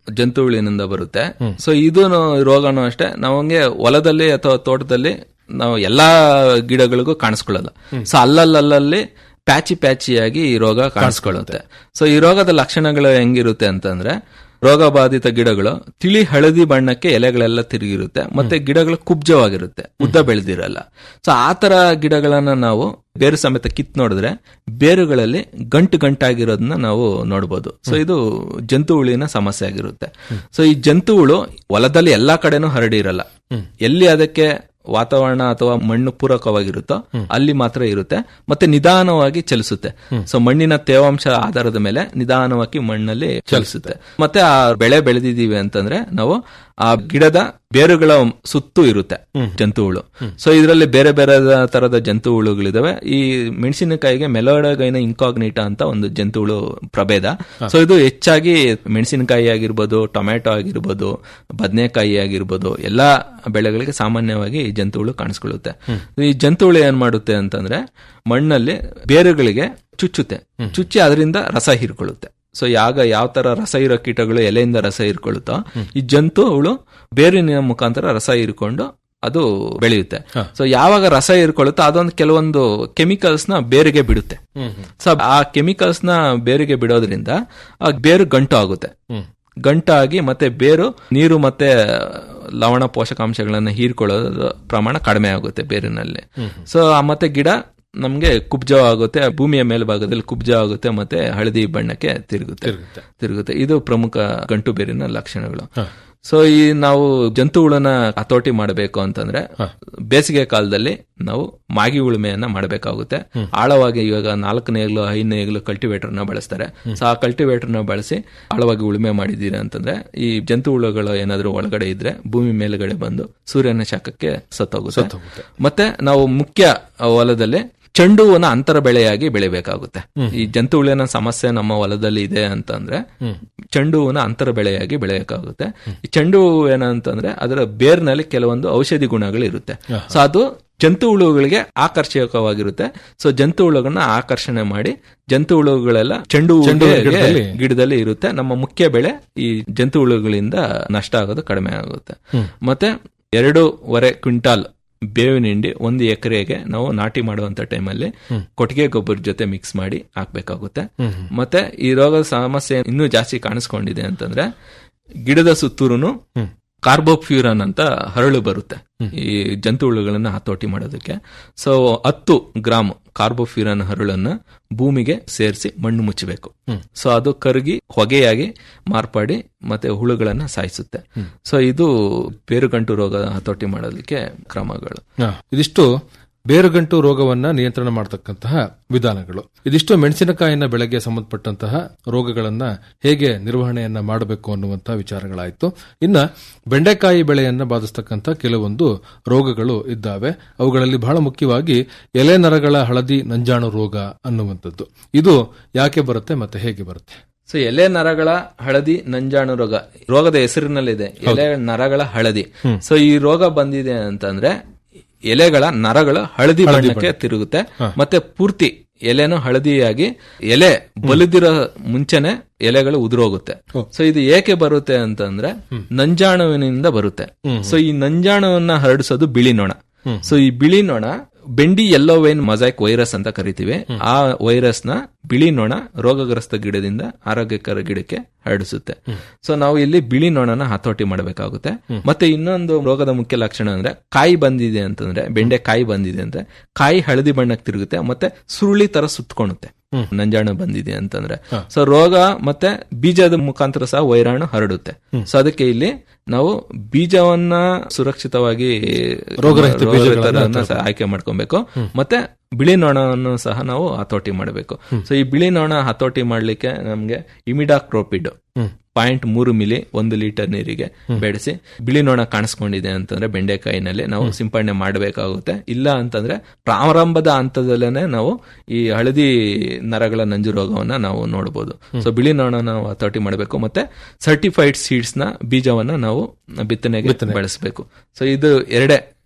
ಜಂತು ಹುಳಿನಿಂದ ಬರುತ್ತೆ ಸೊ ಇದು ರೋಗನು ಅಷ್ಟೇ ನಮಗೆ ಹೊಲದಲ್ಲಿ ಅಥವಾ ತೋಟದಲ್ಲಿ ನಾವು ಎಲ್ಲಾ ಗಿಡಗಳಿಗೂ ಕಾಣಿಸ್ಕೊಳ್ಳಲ್ಲ ಸೊ ಅಲ್ಲಲ್ಲಲ್ಲಿ ಪ್ಯಾಚಿ ಪ್ಯಾಚಿಯಾಗಿ ಈ ರೋಗ ಕಾಣಿಸ್ಕೊಳ್ಳುತ್ತೆ ಸೊ ಈ ರೋಗದ ಲಕ್ಷಣಗಳು ಹೆಂಗಿರುತ್ತೆ ಅಂತಂದ್ರೆ ರೋಗ ಬಾಧಿತ ಗಿಡಗಳು ತಿಳಿ ಹಳದಿ ಬಣ್ಣಕ್ಕೆ ಎಲೆಗಳೆಲ್ಲ ತಿರುಗಿರುತ್ತೆ ಮತ್ತೆ ಗಿಡಗಳು ಕುಬ್ಜವಾಗಿರುತ್ತೆ ಉದ್ದ ಬೆಳೆದಿರಲ್ಲ ಸೊ ಆ ತರ ಗಿಡಗಳನ್ನ ನಾವು ಬೇರು ಸಮೇತ ಕಿತ್ ನೋಡಿದ್ರೆ ಬೇರುಗಳಲ್ಲಿ ಗಂಟು ಗಂಟಾಗಿರೋದನ್ನ ನಾವು ನೋಡಬಹುದು ಸೊ ಇದು ಜಂತು ಹುಳಿನ ಸಮಸ್ಯೆ ಆಗಿರುತ್ತೆ ಸೊ ಈ ಜಂತು ಹುಳು ಹೊಲದಲ್ಲಿ ಎಲ್ಲಾ ಕಡೆನೂ ಹರಡಿರಲ್ಲ ಎಲ್ಲಿ ಅದಕ್ಕೆ ವಾತಾವರಣ ಅಥವಾ ಮಣ್ಣು ಪೂರಕವಾಗಿರುತ್ತೋ ಅಲ್ಲಿ ಮಾತ್ರ ಇರುತ್ತೆ ಮತ್ತೆ ನಿಧಾನವಾಗಿ ಚಲಿಸುತ್ತೆ ಸೊ ಮಣ್ಣಿನ ತೇವಾಂಶ ಆಧಾರದ ಮೇಲೆ ನಿಧಾನವಾಗಿ ಮಣ್ಣಲ್ಲಿ ಚಲಿಸುತ್ತೆ ಮತ್ತೆ ಆ ಬೆಳೆ ಬೆಳೆದಿದ್ದೀವಿ ಅಂತಂದ್ರೆ ನಾವು ಆ ಗಿಡದ ಬೇರುಗಳ ಸುತ್ತು ಇರುತ್ತೆ ಜಂತು ಹುಳು ಸೊ ಇದರಲ್ಲಿ ಬೇರೆ ಬೇರೆ ತರದ ಜಂತು ಹುಳುಗಳಿದಾವೆ ಈ ಮೆಣಸಿನಕಾಯಿಗೆ ಮೆಲೋಡಗೈನ ಇಂಕಾಗ್ನಿಟಾ ಅಂತ ಒಂದು ಜಂತು ಹುಳು ಪ್ರಭೇದ ಸೊ ಇದು ಹೆಚ್ಚಾಗಿ ಮೆಣಸಿನಕಾಯಿ ಆಗಿರ್ಬೋದು ಟೊಮ್ಯಾಟೊ ಆಗಿರ್ಬೋದು ಬದನೆಕಾಯಿ ಆಗಿರ್ಬೋದು ಎಲ್ಲಾ ಬೆಳೆಗಳಿಗೆ ಸಾಮಾನ್ಯವಾಗಿ ಈ ಜಂತು ಹುಳು ಕಾಣಿಸ್ಕೊಳ್ಳುತ್ತೆ ಈ ಜಂತು ಹುಳು ಏನ್ ಮಾಡುತ್ತೆ ಅಂತಂದ್ರೆ ಮಣ್ಣಲ್ಲಿ ಬೇರುಗಳಿಗೆ ಚುಚ್ಚುತ್ತೆ ಚುಚ್ಚಿ ಅದರಿಂದ ರಸ ಹೀರ್ಕೊಳ್ಳುತ್ತೆ ಸೊ ಯಾಗ ಯಾವ ತರ ರಸ ಇರೋ ಕೀಟಗಳು ಎಲೆಯಿಂದ ರಸ ಹೀರ್ಕೊಳ್ಳುತ್ತೋ ಈ ಜಂತು ಹುಳು ಬೇರಿನ ಮುಖಾಂತರ ರಸ ಹೀರ್ಕೊಂಡು ಅದು ಬೆಳೆಯುತ್ತೆ ಸೊ ಯಾವಾಗ ರಸ ಹೀರ್ಕೊಳ್ಳುತ್ತೋ ಅದೊಂದು ಕೆಲವೊಂದು ಕೆಮಿಕಲ್ಸ್ ನ ಬೇರಿಗೆ ಬಿಡುತ್ತೆ ಸೊ ಆ ಕೆಮಿಕಲ್ಸ್ ನ ಬೇರಿಗೆ ಬಿಡೋದ್ರಿಂದ ಆ ಬೇರು ಗಂಟು ಆಗುತ್ತೆ ಗಂಟಾಗಿ ಮತ್ತೆ ಬೇರು ನೀರು ಮತ್ತೆ ಲವಣ ಪೋಷಕಾಂಶಗಳನ್ನ ಹೀರ್ಕೊಳ್ಳೋದು ಪ್ರಮಾಣ ಕಡಿಮೆ ಆಗುತ್ತೆ ಬೇರಿನಲ್ಲಿ ಸೊ ಮತ್ತೆ ಗಿಡ ನಮ್ಗೆ ಕುಬ್ಜ ಆಗುತ್ತೆ ಭೂಮಿಯ ಮೇಲ್ಭಾಗದಲ್ಲಿ ಕುಬ್ಜ ಆಗುತ್ತೆ ಮತ್ತೆ ಹಳದಿ ಬಣ್ಣಕ್ಕೆ ತಿರುಗುತ್ತೆ ತಿರುಗುತ್ತೆ ಇದು ಪ್ರಮುಖ ಗಂಟು ಬೇರಿನ ಲಕ್ಷಣಗಳು ಸೊ ಈ ನಾವು ಜಂತು ಹುಳನ ಹತೋಟಿ ಮಾಡಬೇಕು ಅಂತಂದ್ರೆ ಬೇಸಿಗೆ ಕಾಲದಲ್ಲಿ ನಾವು ಮಾಗಿ ಉಳುಮೆಯನ್ನ ಮಾಡಬೇಕಾಗುತ್ತೆ ಆಳವಾಗಿ ಇವಾಗ ನಾಲ್ಕು ನೇಗ್ಲು ಐದು ನೇಗ್ಲು ಕಲ್ಟಿವೇಟರ್ ನ ಬಳಸ್ತಾರೆ ಸೊ ಆ ಕಲ್ಟಿವೇಟರ್ ನ ಬಳಸಿ ಆಳವಾಗಿ ಉಳುಮೆ ಮಾಡಿದ್ದೀರಾ ಅಂತಂದ್ರೆ ಈ ಜಂತು ಹುಳುಗಳು ಏನಾದ್ರೂ ಒಳಗಡೆ ಇದ್ರೆ ಭೂಮಿ ಮೇಲ್ಗಡೆ ಬಂದು ಸೂರ್ಯನ ಶಾಖಕ್ಕೆ ಸತ್ತೋಗುತ್ತೆ ಮತ್ತೆ ನಾವು ಮುಖ್ಯ ಹೊಲದಲ್ಲಿ ಚೆಂಡು ಹೂವನ್ನ ಅಂತರ ಬೆಳೆಯಾಗಿ ಬೆಳಿಬೇಕಾಗುತ್ತೆ ಈ ಜಂತು ಹುಳಿನ ಸಮಸ್ಯೆ ನಮ್ಮ ಹೊಲದಲ್ಲಿ ಇದೆ ಅಂತಂದ್ರೆ ಚೆಂಡು ಹೂವನ್ನ ಅಂತರ ಬೆಳೆಯಾಗಿ ಬೆಳೆಯಬೇಕಾಗುತ್ತೆ ಈ ಚೆಂಡು ಹೂವು ಏನಂತಂದ್ರೆ ಅದರ ಬೇರ್ನಲ್ಲಿ ಕೆಲವೊಂದು ಔಷಧಿ ಗುಣಗಳು ಇರುತ್ತೆ ಸೊ ಅದು ಜಂತು ಹುಳುಗಳಿಗೆ ಆಕರ್ಷಕವಾಗಿರುತ್ತೆ ಸೊ ಜಂತು ಹುಳುಗಳನ್ನ ಆಕರ್ಷಣೆ ಮಾಡಿ ಜಂತು ಹುಳುಗಳೆಲ್ಲ ಚೆಂಡು ಹೂವಿಗೆ ಗಿಡದಲ್ಲಿ ಇರುತ್ತೆ ನಮ್ಮ ಮುಖ್ಯ ಬೆಳೆ ಈ ಜಂತು ಹುಳುಗಳಿಂದ ನಷ್ಟ ಆಗೋದು ಕಡಿಮೆ ಆಗುತ್ತೆ ಮತ್ತೆ ಎರಡೂವರೆ ಕ್ವಿಂಟಾಲ್ ಬೇವಿನ ಹಿಂಡಿ ಒಂದು ಎಕರೆಗೆ ನಾವು ನಾಟಿ ಮಾಡುವಂತ ಟೈಮಲ್ಲಿ ಕೊಟ್ಟಿಗೆ ಗೊಬ್ಬರ ಜೊತೆ ಮಿಕ್ಸ್ ಮಾಡಿ ಹಾಕ್ಬೇಕಾಗುತ್ತೆ ಮತ್ತೆ ಈ ರೋಗದ ಸಮಸ್ಯೆ ಇನ್ನೂ ಜಾಸ್ತಿ ಕಾಣಿಸ್ಕೊಂಡಿದೆ ಅಂತಂದ್ರೆ ಗಿಡದ ಸುತ್ತೂರುನು ಕಾರ್ಬೋಫ್ಯೂರನ್ ಅಂತ ಹರಳು ಬರುತ್ತೆ ಈ ಜಂತು ಹುಳುಗಳನ್ನ ಹತೋಟಿ ಮಾಡೋದಕ್ಕೆ ಸೊ ಹತ್ತು ಗ್ರಾಮ್ ಕಾರ್ಬೋಫ್ಯೂರನ್ ಹರಳನ್ನ ಭೂಮಿಗೆ ಸೇರಿಸಿ ಮಣ್ಣು ಮುಚ್ಚಬೇಕು ಸೊ ಅದು ಕರಗಿ ಹೊಗೆಯಾಗಿ ಮಾರ್ಪಾಡಿ ಮತ್ತೆ ಹುಳುಗಳನ್ನ ಸಾಯಿಸುತ್ತೆ ಸೊ ಇದು ಬೇರುಗಂಟು ರೋಗ ಹತೋಟಿ ಮಾಡೋದಕ್ಕೆ ಕ್ರಮಗಳು ಇದಿಷ್ಟು ಬೇರುಗಂಟು ರೋಗವನ್ನ ನಿಯಂತ್ರಣ ಮಾಡತಕ್ಕಂತಹ ವಿಧಾನಗಳು ಇದಿಷ್ಟು ಮೆಣಸಿನಕಾಯಿನ ಬೆಳೆಗೆ ಸಂಬಂಧಪಟ್ಟಂತಹ ರೋಗಗಳನ್ನ ಹೇಗೆ ನಿರ್ವಹಣೆಯನ್ನ ಮಾಡಬೇಕು ಅನ್ನುವಂತಹ ವಿಚಾರಗಳಾಯಿತು ಇನ್ನ ಬೆಂಡೆಕಾಯಿ ಬೆಳೆಯನ್ನ ಬಾಧಿಸ್ತಕ್ಕಂಥ ಕೆಲವೊಂದು ರೋಗಗಳು ಇದ್ದಾವೆ ಅವುಗಳಲ್ಲಿ ಬಹಳ ಮುಖ್ಯವಾಗಿ ಎಲೆ ನರಗಳ ಹಳದಿ ನಂಜಾಣು ರೋಗ ಅನ್ನುವಂಥದ್ದು ಇದು ಯಾಕೆ ಬರುತ್ತೆ ಮತ್ತೆ ಹೇಗೆ ಬರುತ್ತೆ ಸೊ ಎಲೆ ನರಗಳ ಹಳದಿ ನಂಜಾಣು ರೋಗ ರೋಗದ ಹೆಸರಿನಲ್ಲಿದೆ ಎಲೆ ನರಗಳ ಹಳದಿ ಸೊ ಈ ರೋಗ ಬಂದಿದೆ ಅಂತಂದ್ರೆ ಎಲೆಗಳ ನರಗಳು ಹಳದಿ ಬಣ್ಣಕ್ಕೆ ತಿರುಗುತ್ತೆ ಮತ್ತೆ ಪೂರ್ತಿ ಎಲೆನು ಹಳದಿಯಾಗಿ ಎಲೆ ಬಲಿದಿರೋ ಮುಂಚೆನೆ ಎಲೆಗಳು ಉದುರೋಗುತ್ತೆ ಸೊ ಇದು ಏಕೆ ಬರುತ್ತೆ ಅಂತಂದ್ರೆ ನಂಜಾಣುವಿನಿಂದ ಬರುತ್ತೆ ಸೊ ಈ ನಂಜಾಣುವನ್ನ ಹರಡಿಸೋದು ಬಿಳಿ ನೊಣ ಸೊ ಈ ಬಿಳಿ ನೊಣ ಬೆಂಡಿ ಎಲ್ಲೋ ವೈನ್ ಮೊಸೈಕ್ ವೈರಸ್ ಅಂತ ಕರಿತೀವಿ ಆ ವೈರಸ್ ನ ಬಿಳಿ ನೊಣ ರೋಗಗ್ರಸ್ತ ಗಿಡದಿಂದ ಆರೋಗ್ಯಕರ ಗಿಡಕ್ಕೆ ಹರಡಿಸುತ್ತೆ ಸೊ ನಾವು ಇಲ್ಲಿ ಬಿಳಿ ನೊಣನ ಹತೋಟಿ ಮಾಡಬೇಕಾಗುತ್ತೆ ಮತ್ತೆ ಇನ್ನೊಂದು ರೋಗದ ಮುಖ್ಯ ಲಕ್ಷಣ ಅಂದ್ರೆ ಕಾಯಿ ಬಂದಿದೆ ಅಂತಂದ್ರೆ ಬೆಂಡೆ ಕಾಯಿ ಬಂದಿದೆ ಅಂದ್ರೆ ಕಾಯಿ ಹಳದಿ ಬಣ್ಣಕ್ಕೆ ತಿರುಗುತ್ತೆ ಮತ್ತೆ ಸುರುಳಿ ತರ ಸುತ್ತಕೊಳುತ್ತೆ ನಂಜಾಣು ಬಂದಿದೆ ಅಂತಂದ್ರೆ ಸೊ ರೋಗ ಮತ್ತೆ ಬೀಜದ ಮುಖಾಂತರ ಸಹ ವೈರಾಣು ಹರಡುತ್ತೆ ಸೊ ಅದಕ್ಕೆ ಇಲ್ಲಿ ನಾವು ಬೀಜವನ್ನ ಸುರಕ್ಷಿತವಾಗಿ ರೋಗರಹಿತ ರೋಗರಹಿತರನ್ನ ಸಹ ಆಯ್ಕೆ ಮಾಡ್ಕೊಬೇಕು ಮತ್ತೆ ಬಿಳಿ ನೊಣವನ್ನು ಸಹ ನಾವು ಹತೋಟಿ ಮಾಡಬೇಕು ಸೊ ಈ ಬಿಳಿ ನೊಣ ಹತೋಟಿ ಮಾಡ್ಲಿಕ್ಕೆ ನಮ್ಗೆ ಇಮಿಡಾಕ್ರೋಪಿಡ್ ಪಾಯಿಂಟ್ ಮೂರು ಮಿಲಿ ಒಂದು ಲೀಟರ್ ನೀರಿಗೆ ಬೆಳೆಸಿ ಬಿಳಿ ನೊಣ ಕಾಣಿಸ್ಕೊಂಡಿದೆ ಅಂತಂದ್ರೆ ಬೆಂಡೆಕಾಯಿನಲ್ಲಿ ನಾವು ಸಿಂಪಡಣೆ ಮಾಡಬೇಕಾಗುತ್ತೆ ಇಲ್ಲ ಅಂತಂದ್ರೆ ಪ್ರಾರಂಭದ ಹಂತದಲ್ಲೇನೆ ನಾವು ಈ ಹಳದಿ ನರಗಳ ನಂಜು ರೋಗವನ್ನ ನಾವು ನೋಡಬಹುದು ಸೊ ಬಿಳಿ ನೊಣ ನಾವು ಹತೋಟಿ ಮಾಡಬೇಕು ಮತ್ತೆ ಸರ್ಟಿಫೈಡ್ ಸೀಡ್ಸ್ ನ ಬೀಜವನ್ನ ನಾವು ಬಿತ್ತನೆಗೆ ಬಳಸಬೇಕು ಸೊ ಇದು ಎರಡೇ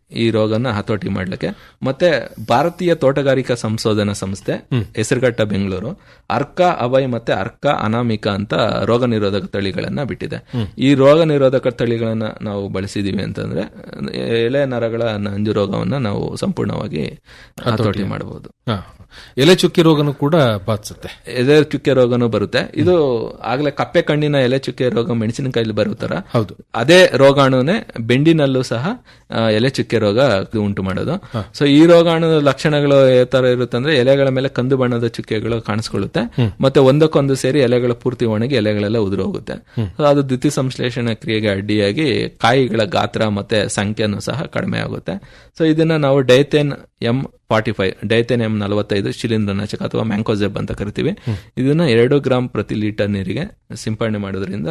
ಈ ರೋಗನ ಹತೋಟಿ ಮಾಡ್ಲಿಕ್ಕೆ ಮತ್ತೆ ಭಾರತೀಯ ತೋಟಗಾರಿಕಾ ಸಂಶೋಧನಾ ಸಂಸ್ಥೆ ಹೆಸರುಘಟ್ಟ ಬೆಂಗಳೂರು ಅರ್ಕ ಅಭಯ್ ಮತ್ತೆ ಅರ್ಕ ಅನಾಮಿಕ ಅಂತ ರೋಗ ನಿರೋಧಕ ತಳಿಗಳನ್ನ ಬಿಟ್ಟಿದೆ ಈ ರೋಗ ನಿರೋಧಕ ತಳಿಗಳನ್ನ ನಾವು ಬಳಸಿದೀವಿ ಅಂತಂದ್ರೆ ಎಲೆ ನರಗಳ ನಂಜು ರೋಗವನ್ನ ನಾವು ಸಂಪೂರ್ಣವಾಗಿ ಹತೋಟಿ ಮಾಡಬಹುದು ಹಾ. ಎಲೆ ಚುಕ್ಕಿ ರೋಗನು ಕೂಡ ಬಾಧಿಸುತ್ತೆ ಎಲೆ ಚುಕ್ಕೆ ರೋಗನೂ ಬರುತ್ತೆ ಇದು ಆಗ್ಲೇ ಕಪ್ಪೆ ಕಣ್ಣಿನ ಎಲೆ ಚುಕ್ಕೆ ರೋಗ ಮೆಣಸಿನಕಾಯಲ್ಲಿ ಬರುತ್ತರ ಹೌದು ಅದೇ ರೋಗಾಣುನೇ ಬೆಂಡಿನಲ್ಲೂ ಸಹ ಆ, ಎಲೆ ಚುಕ್ಕೆ ರೋಗ ಇದು ಉಂಟು ಮಾಡೋದು ಸೊ ಈ ರೋಗಾಣು ಲಕ್ಷಣಗಳು ಯಾವ ತರ ಇರುತ್ತೆ ಅಂದ್ರೆ ಎಲೆಗಳ ಮೇಲೆ ಕಂದು ಬಣ್ಣದ ಚುಕ್ಕೆಗಳು ಕಾಣಿಸ್ಕೊಳ್ಳುತ್ತೆ ಮತ್ತೆ ಒಂದಕ್ಕೊಂದು ಸೇರಿ ಎಲೆಗಳ ಪೂರ್ತಿ ಒಣಗಿ ಎಲೆಗಳೆಲ್ಲ ಉದುರು ಹೋಗುತ್ತೆ So ಅದು ದ್ಯುತಿ ಸಂಶ್ಲೇಷಣ ಕ್ರಿಯೆಗೆ ಅಡ್ಡಿಯಾಗಿ ಕಾಯಿಗಳ ಗಾತ್ರ ಮತ್ತೆ ಸಂಖ್ಯೆನೂ ಸಹ ಕಡಿಮೆ ಆಗುತ್ತೆ ಸೊ ಇದನ್ನ ನಾವು Dithane M forty five Dithane M ನಲವತ್ತೈದು ಶಿಲೀಂಧ್ರನಾಶಕ ಅಥವಾ ಮ್ಯಾಂಕೋಜೆಬ್ ಅಂತ ಕರಿತೀವಿ ಇದನ್ನ ಎರಡು ಗ್ರಾಂ ಪ್ರತಿ ಲೀಟರ್ ನೀರಿಗೆ ಸಿಂಪಡಣೆ ಮಾಡೋದ್ರಿಂದ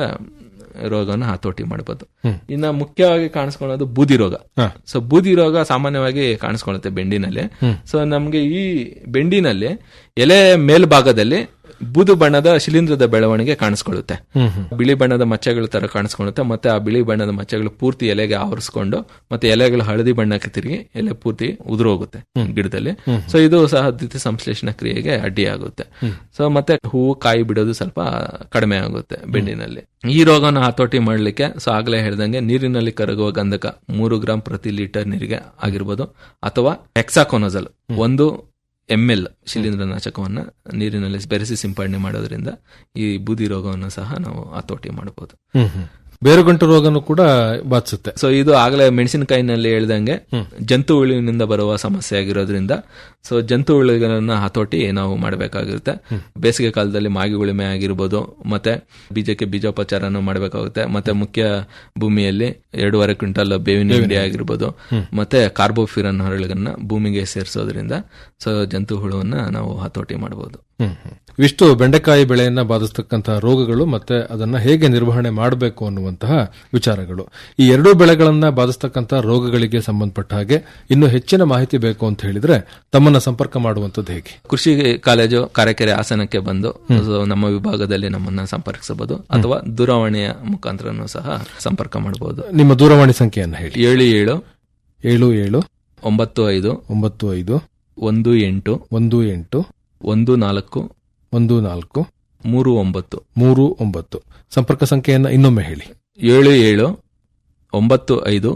ರೋಗನ ಹತೋಟಿ ಮಾಡಬಹುದು ಇನ್ನ ಮುಖ್ಯವಾಗಿ ಕಾಣಿಸ್ಕೊಳ್ಳೋದು ಬೂದಿ ರೋಗ ಸೊ ಬೂದಿ ರೋಗ ಸಾಮಾನ್ಯವಾಗಿ ಕಾಣಿಸ್ಕೊಳ್ಳುತ್ತೆ ಬೆಂಡಿನಲ್ಲಿ ಸೊ ನಮ್ಗೆ ಈ ಬೆಂಡಿನಲ್ಲಿ ಎಲೆ ಮೇಲ್ಭಾಗದಲ್ಲಿ ಬೂದು ಬಣ್ಣದ ಶಿಲೀಂಧ್ರದ ಬೆಳವಣಿಗೆ ಕಾಣಿಸ್ಕೊಳ್ಳುತ್ತೆ ಬಿಳಿ ಬಣ್ಣದ ಮಚ್ಚೆಗಳ ತರ ಕಾಣಿಸ್ಕೊಳ್ಳುತ್ತೆ ಮತ್ತೆ ಆ ಬಿಳಿ ಬಣ್ಣದ ಮಚ್ಚೆಗಳು ಪೂರ್ತಿ ಎಲೆಗೆ ಆವರಿಸ್ಕೊಂಡು ಮತ್ತೆ ಎಲೆಗಳು ಹಳದಿ ಬಣ್ಣಕ್ಕೆ ತಿರುಗಿ ಎಲೆ ಪೂರ್ತಿ ಉದುರು ಹೋಗುತ್ತೆ ಗಿಡದಲ್ಲಿ ಸೊ ಇದು ಸಹ ದ್ವಿತೀಯ ಸಂಶ್ಲೇಷಣ ಕ್ರಿಯೆಗೆ ಅಡ್ಡಿಯಾಗುತ್ತೆ ಸೊ ಮತ್ತೆ ಹೂವು ಕಾಯಿ ಬಿಡೋದು ಸ್ವಲ್ಪ ಕಡಿಮೆ ಆಗುತ್ತೆ ಬೆಂಡಿನಲ್ಲಿ ಈ ರೋಗನ ಹತೋಟಿ ಮಾಡ್ಲಿಕ್ಕೆ ಸೊ ಆಗ್ಲೇ ಹೇಳ್ದಂಗೆ ನೀರಿನಲ್ಲಿ ಕರಗುವ ಗಂಧಕ ಮೂರು ಗ್ರಾಂ ಪ್ರತಿ ಲೀಟರ್ ನೀರಿಗೆ ಆಗಿರ್ಬೋದು ಅಥವಾ ಹೆಕ್ಸಾಕೋನಜಲ್ ಒಂದು ಎಂ ಎಲ್ ಶಿಲೀಂಧ್ರನಾಶಕವನ್ನ ನೀರಿನಲ್ಲಿ ಬೆರೆಸಿ ಸಿಂಪಡಣೆ ಮಾಡೋದ್ರಿಂದ ಈ ಬೂದಿ ರೋಗವನ್ನು ಸಹ ನಾವು ಹತೋಟಿ ಮಾಡಬಹುದು ಹ್ಮ್ ಹ್ಮ್. ಬೇರುಗಂಟು ರೋಗನು ಕೂಡ ಬಾಧಿಸುತ್ತೆ ಸೊ ಇದು ಆಗಲೇ ಮೆಣಸಿನಕಾಯಿನಲ್ಲಿ ಹೇಳ್ದಂಗೆ ಜಂತು ಹುಳುವಿನಿಂದ ಬರುವ ಸಮಸ್ಯೆ ಆಗಿರೋದ್ರಿಂದ ಸೊ ಜಂತು ಹುಳುಗಳನ್ನ ಹತೋಟಿ ನಾವು ಮಾಡಬೇಕಾಗಿರುತ್ತೆ ಬೇಸಿಗೆ ಕಾಲದಲ್ಲಿ ಮಾಗಿ ಉಳುಮೆ ಆಗಿರ್ಬೋದು ಮತ್ತೆ ಬೀಜಕ್ಕೆ ಬೀಜೋಪಚಾರನ ಮಾಡಬೇಕಾಗುತ್ತೆ ಮತ್ತೆ ಮುಖ್ಯ ಭೂಮಿಯಲ್ಲಿ ಎರಡೂವರೆ ಕ್ವಿಂಟಲ್ ಬೇವಿನ ಹಿಂಡಿ ಆಗಿರ್ಬೋದು ಮತ್ತೆ ಕಾರ್ಬೋಫಿರನ್ ಹರಳುಗಳನ್ನ ಭೂಮಿಗೆ ಸೇರಿಸೋದ್ರಿಂದ ಸೊ ಜಂತು ಹುಳುವನ್ನ ನಾವು ಹತೋಟಿ ಮಾಡಬಹುದು ಹ್ಮ್ ಹ್ಮ್. ಇವಿಷ್ಟು ಬೆಂಡೆಕಾಯಿ ಬೆಳೆಯನ್ನ ಬಾಧಿಸ್ತಕ್ಕಂತಹ ರೋಗಗಳು ಮತ್ತೆ ಅದನ್ನ ಹೇಗೆ ನಿರ್ವಹಣೆ ಮಾಡಬೇಕು ಅನ್ನುವಂತಹ ವಿಚಾರಗಳು ಈ ಎರಡೂ ಬೆಳೆಗಳನ್ನ ಬಾಧಿಸ್ತಕ್ಕಂತಹ ರೋಗಗಳಿಗೆ ಸಂಬಂಧಪಟ್ಟ ಹಾಗೆ ಇನ್ನು ಹೆಚ್ಚಿನ ಮಾಹಿತಿ ಬೇಕು ಅಂತ ಹೇಳಿದ್ರೆ ತಮ್ಮನ್ನ ಸಂಪರ್ಕ ಮಾಡುವಂತದ್ದು ಹೇಗೆ ಕೃಷಿ ಕಾಲೇಜು ಕಾರಕೆರೆ ಹಾಸನಕ್ಕೆ ಬಂದು ಸೊ ನಮ್ಮ ವಿಭಾಗದಲ್ಲಿ ನಮ್ಮನ್ನ ಸಂಪರ್ಕಿಸಬಹುದು ಅಥವಾ ದೂರವಾಣಿಯ ಮುಖಾಂತರನೂ ಸಹ ಸಂಪರ್ಕ ಮಾಡಬಹುದು ನಿಮ್ಮ ದೂರವಾಣಿ ಸಂಖ್ಯೆಯನ್ನ ಹೇಳಿ ಏಳು ಏಳು ಏಳು ಏಳು ಒಂಬತ್ತು ಐದು ಒಂಬತ್ತು ಐದು ಒಂದು ಎಂಟು ಒಂದು ಎಂಟು ಒಂದು ನಾಲ್ಕು ಒಂದು ನಾಲ್ಕು ಮೂರು ಒಂಬತ್ತು ಮೂರು ಒಂಬತ್ತು ಸಂಪರ್ಕ ಸಂಖ್ಯೆಯನ್ನ ಇನ್ನೊಮ್ಮೆ ಹೇಳಿ ಏಳು ಏಳು ಒಂಬತ್ತು ಐದು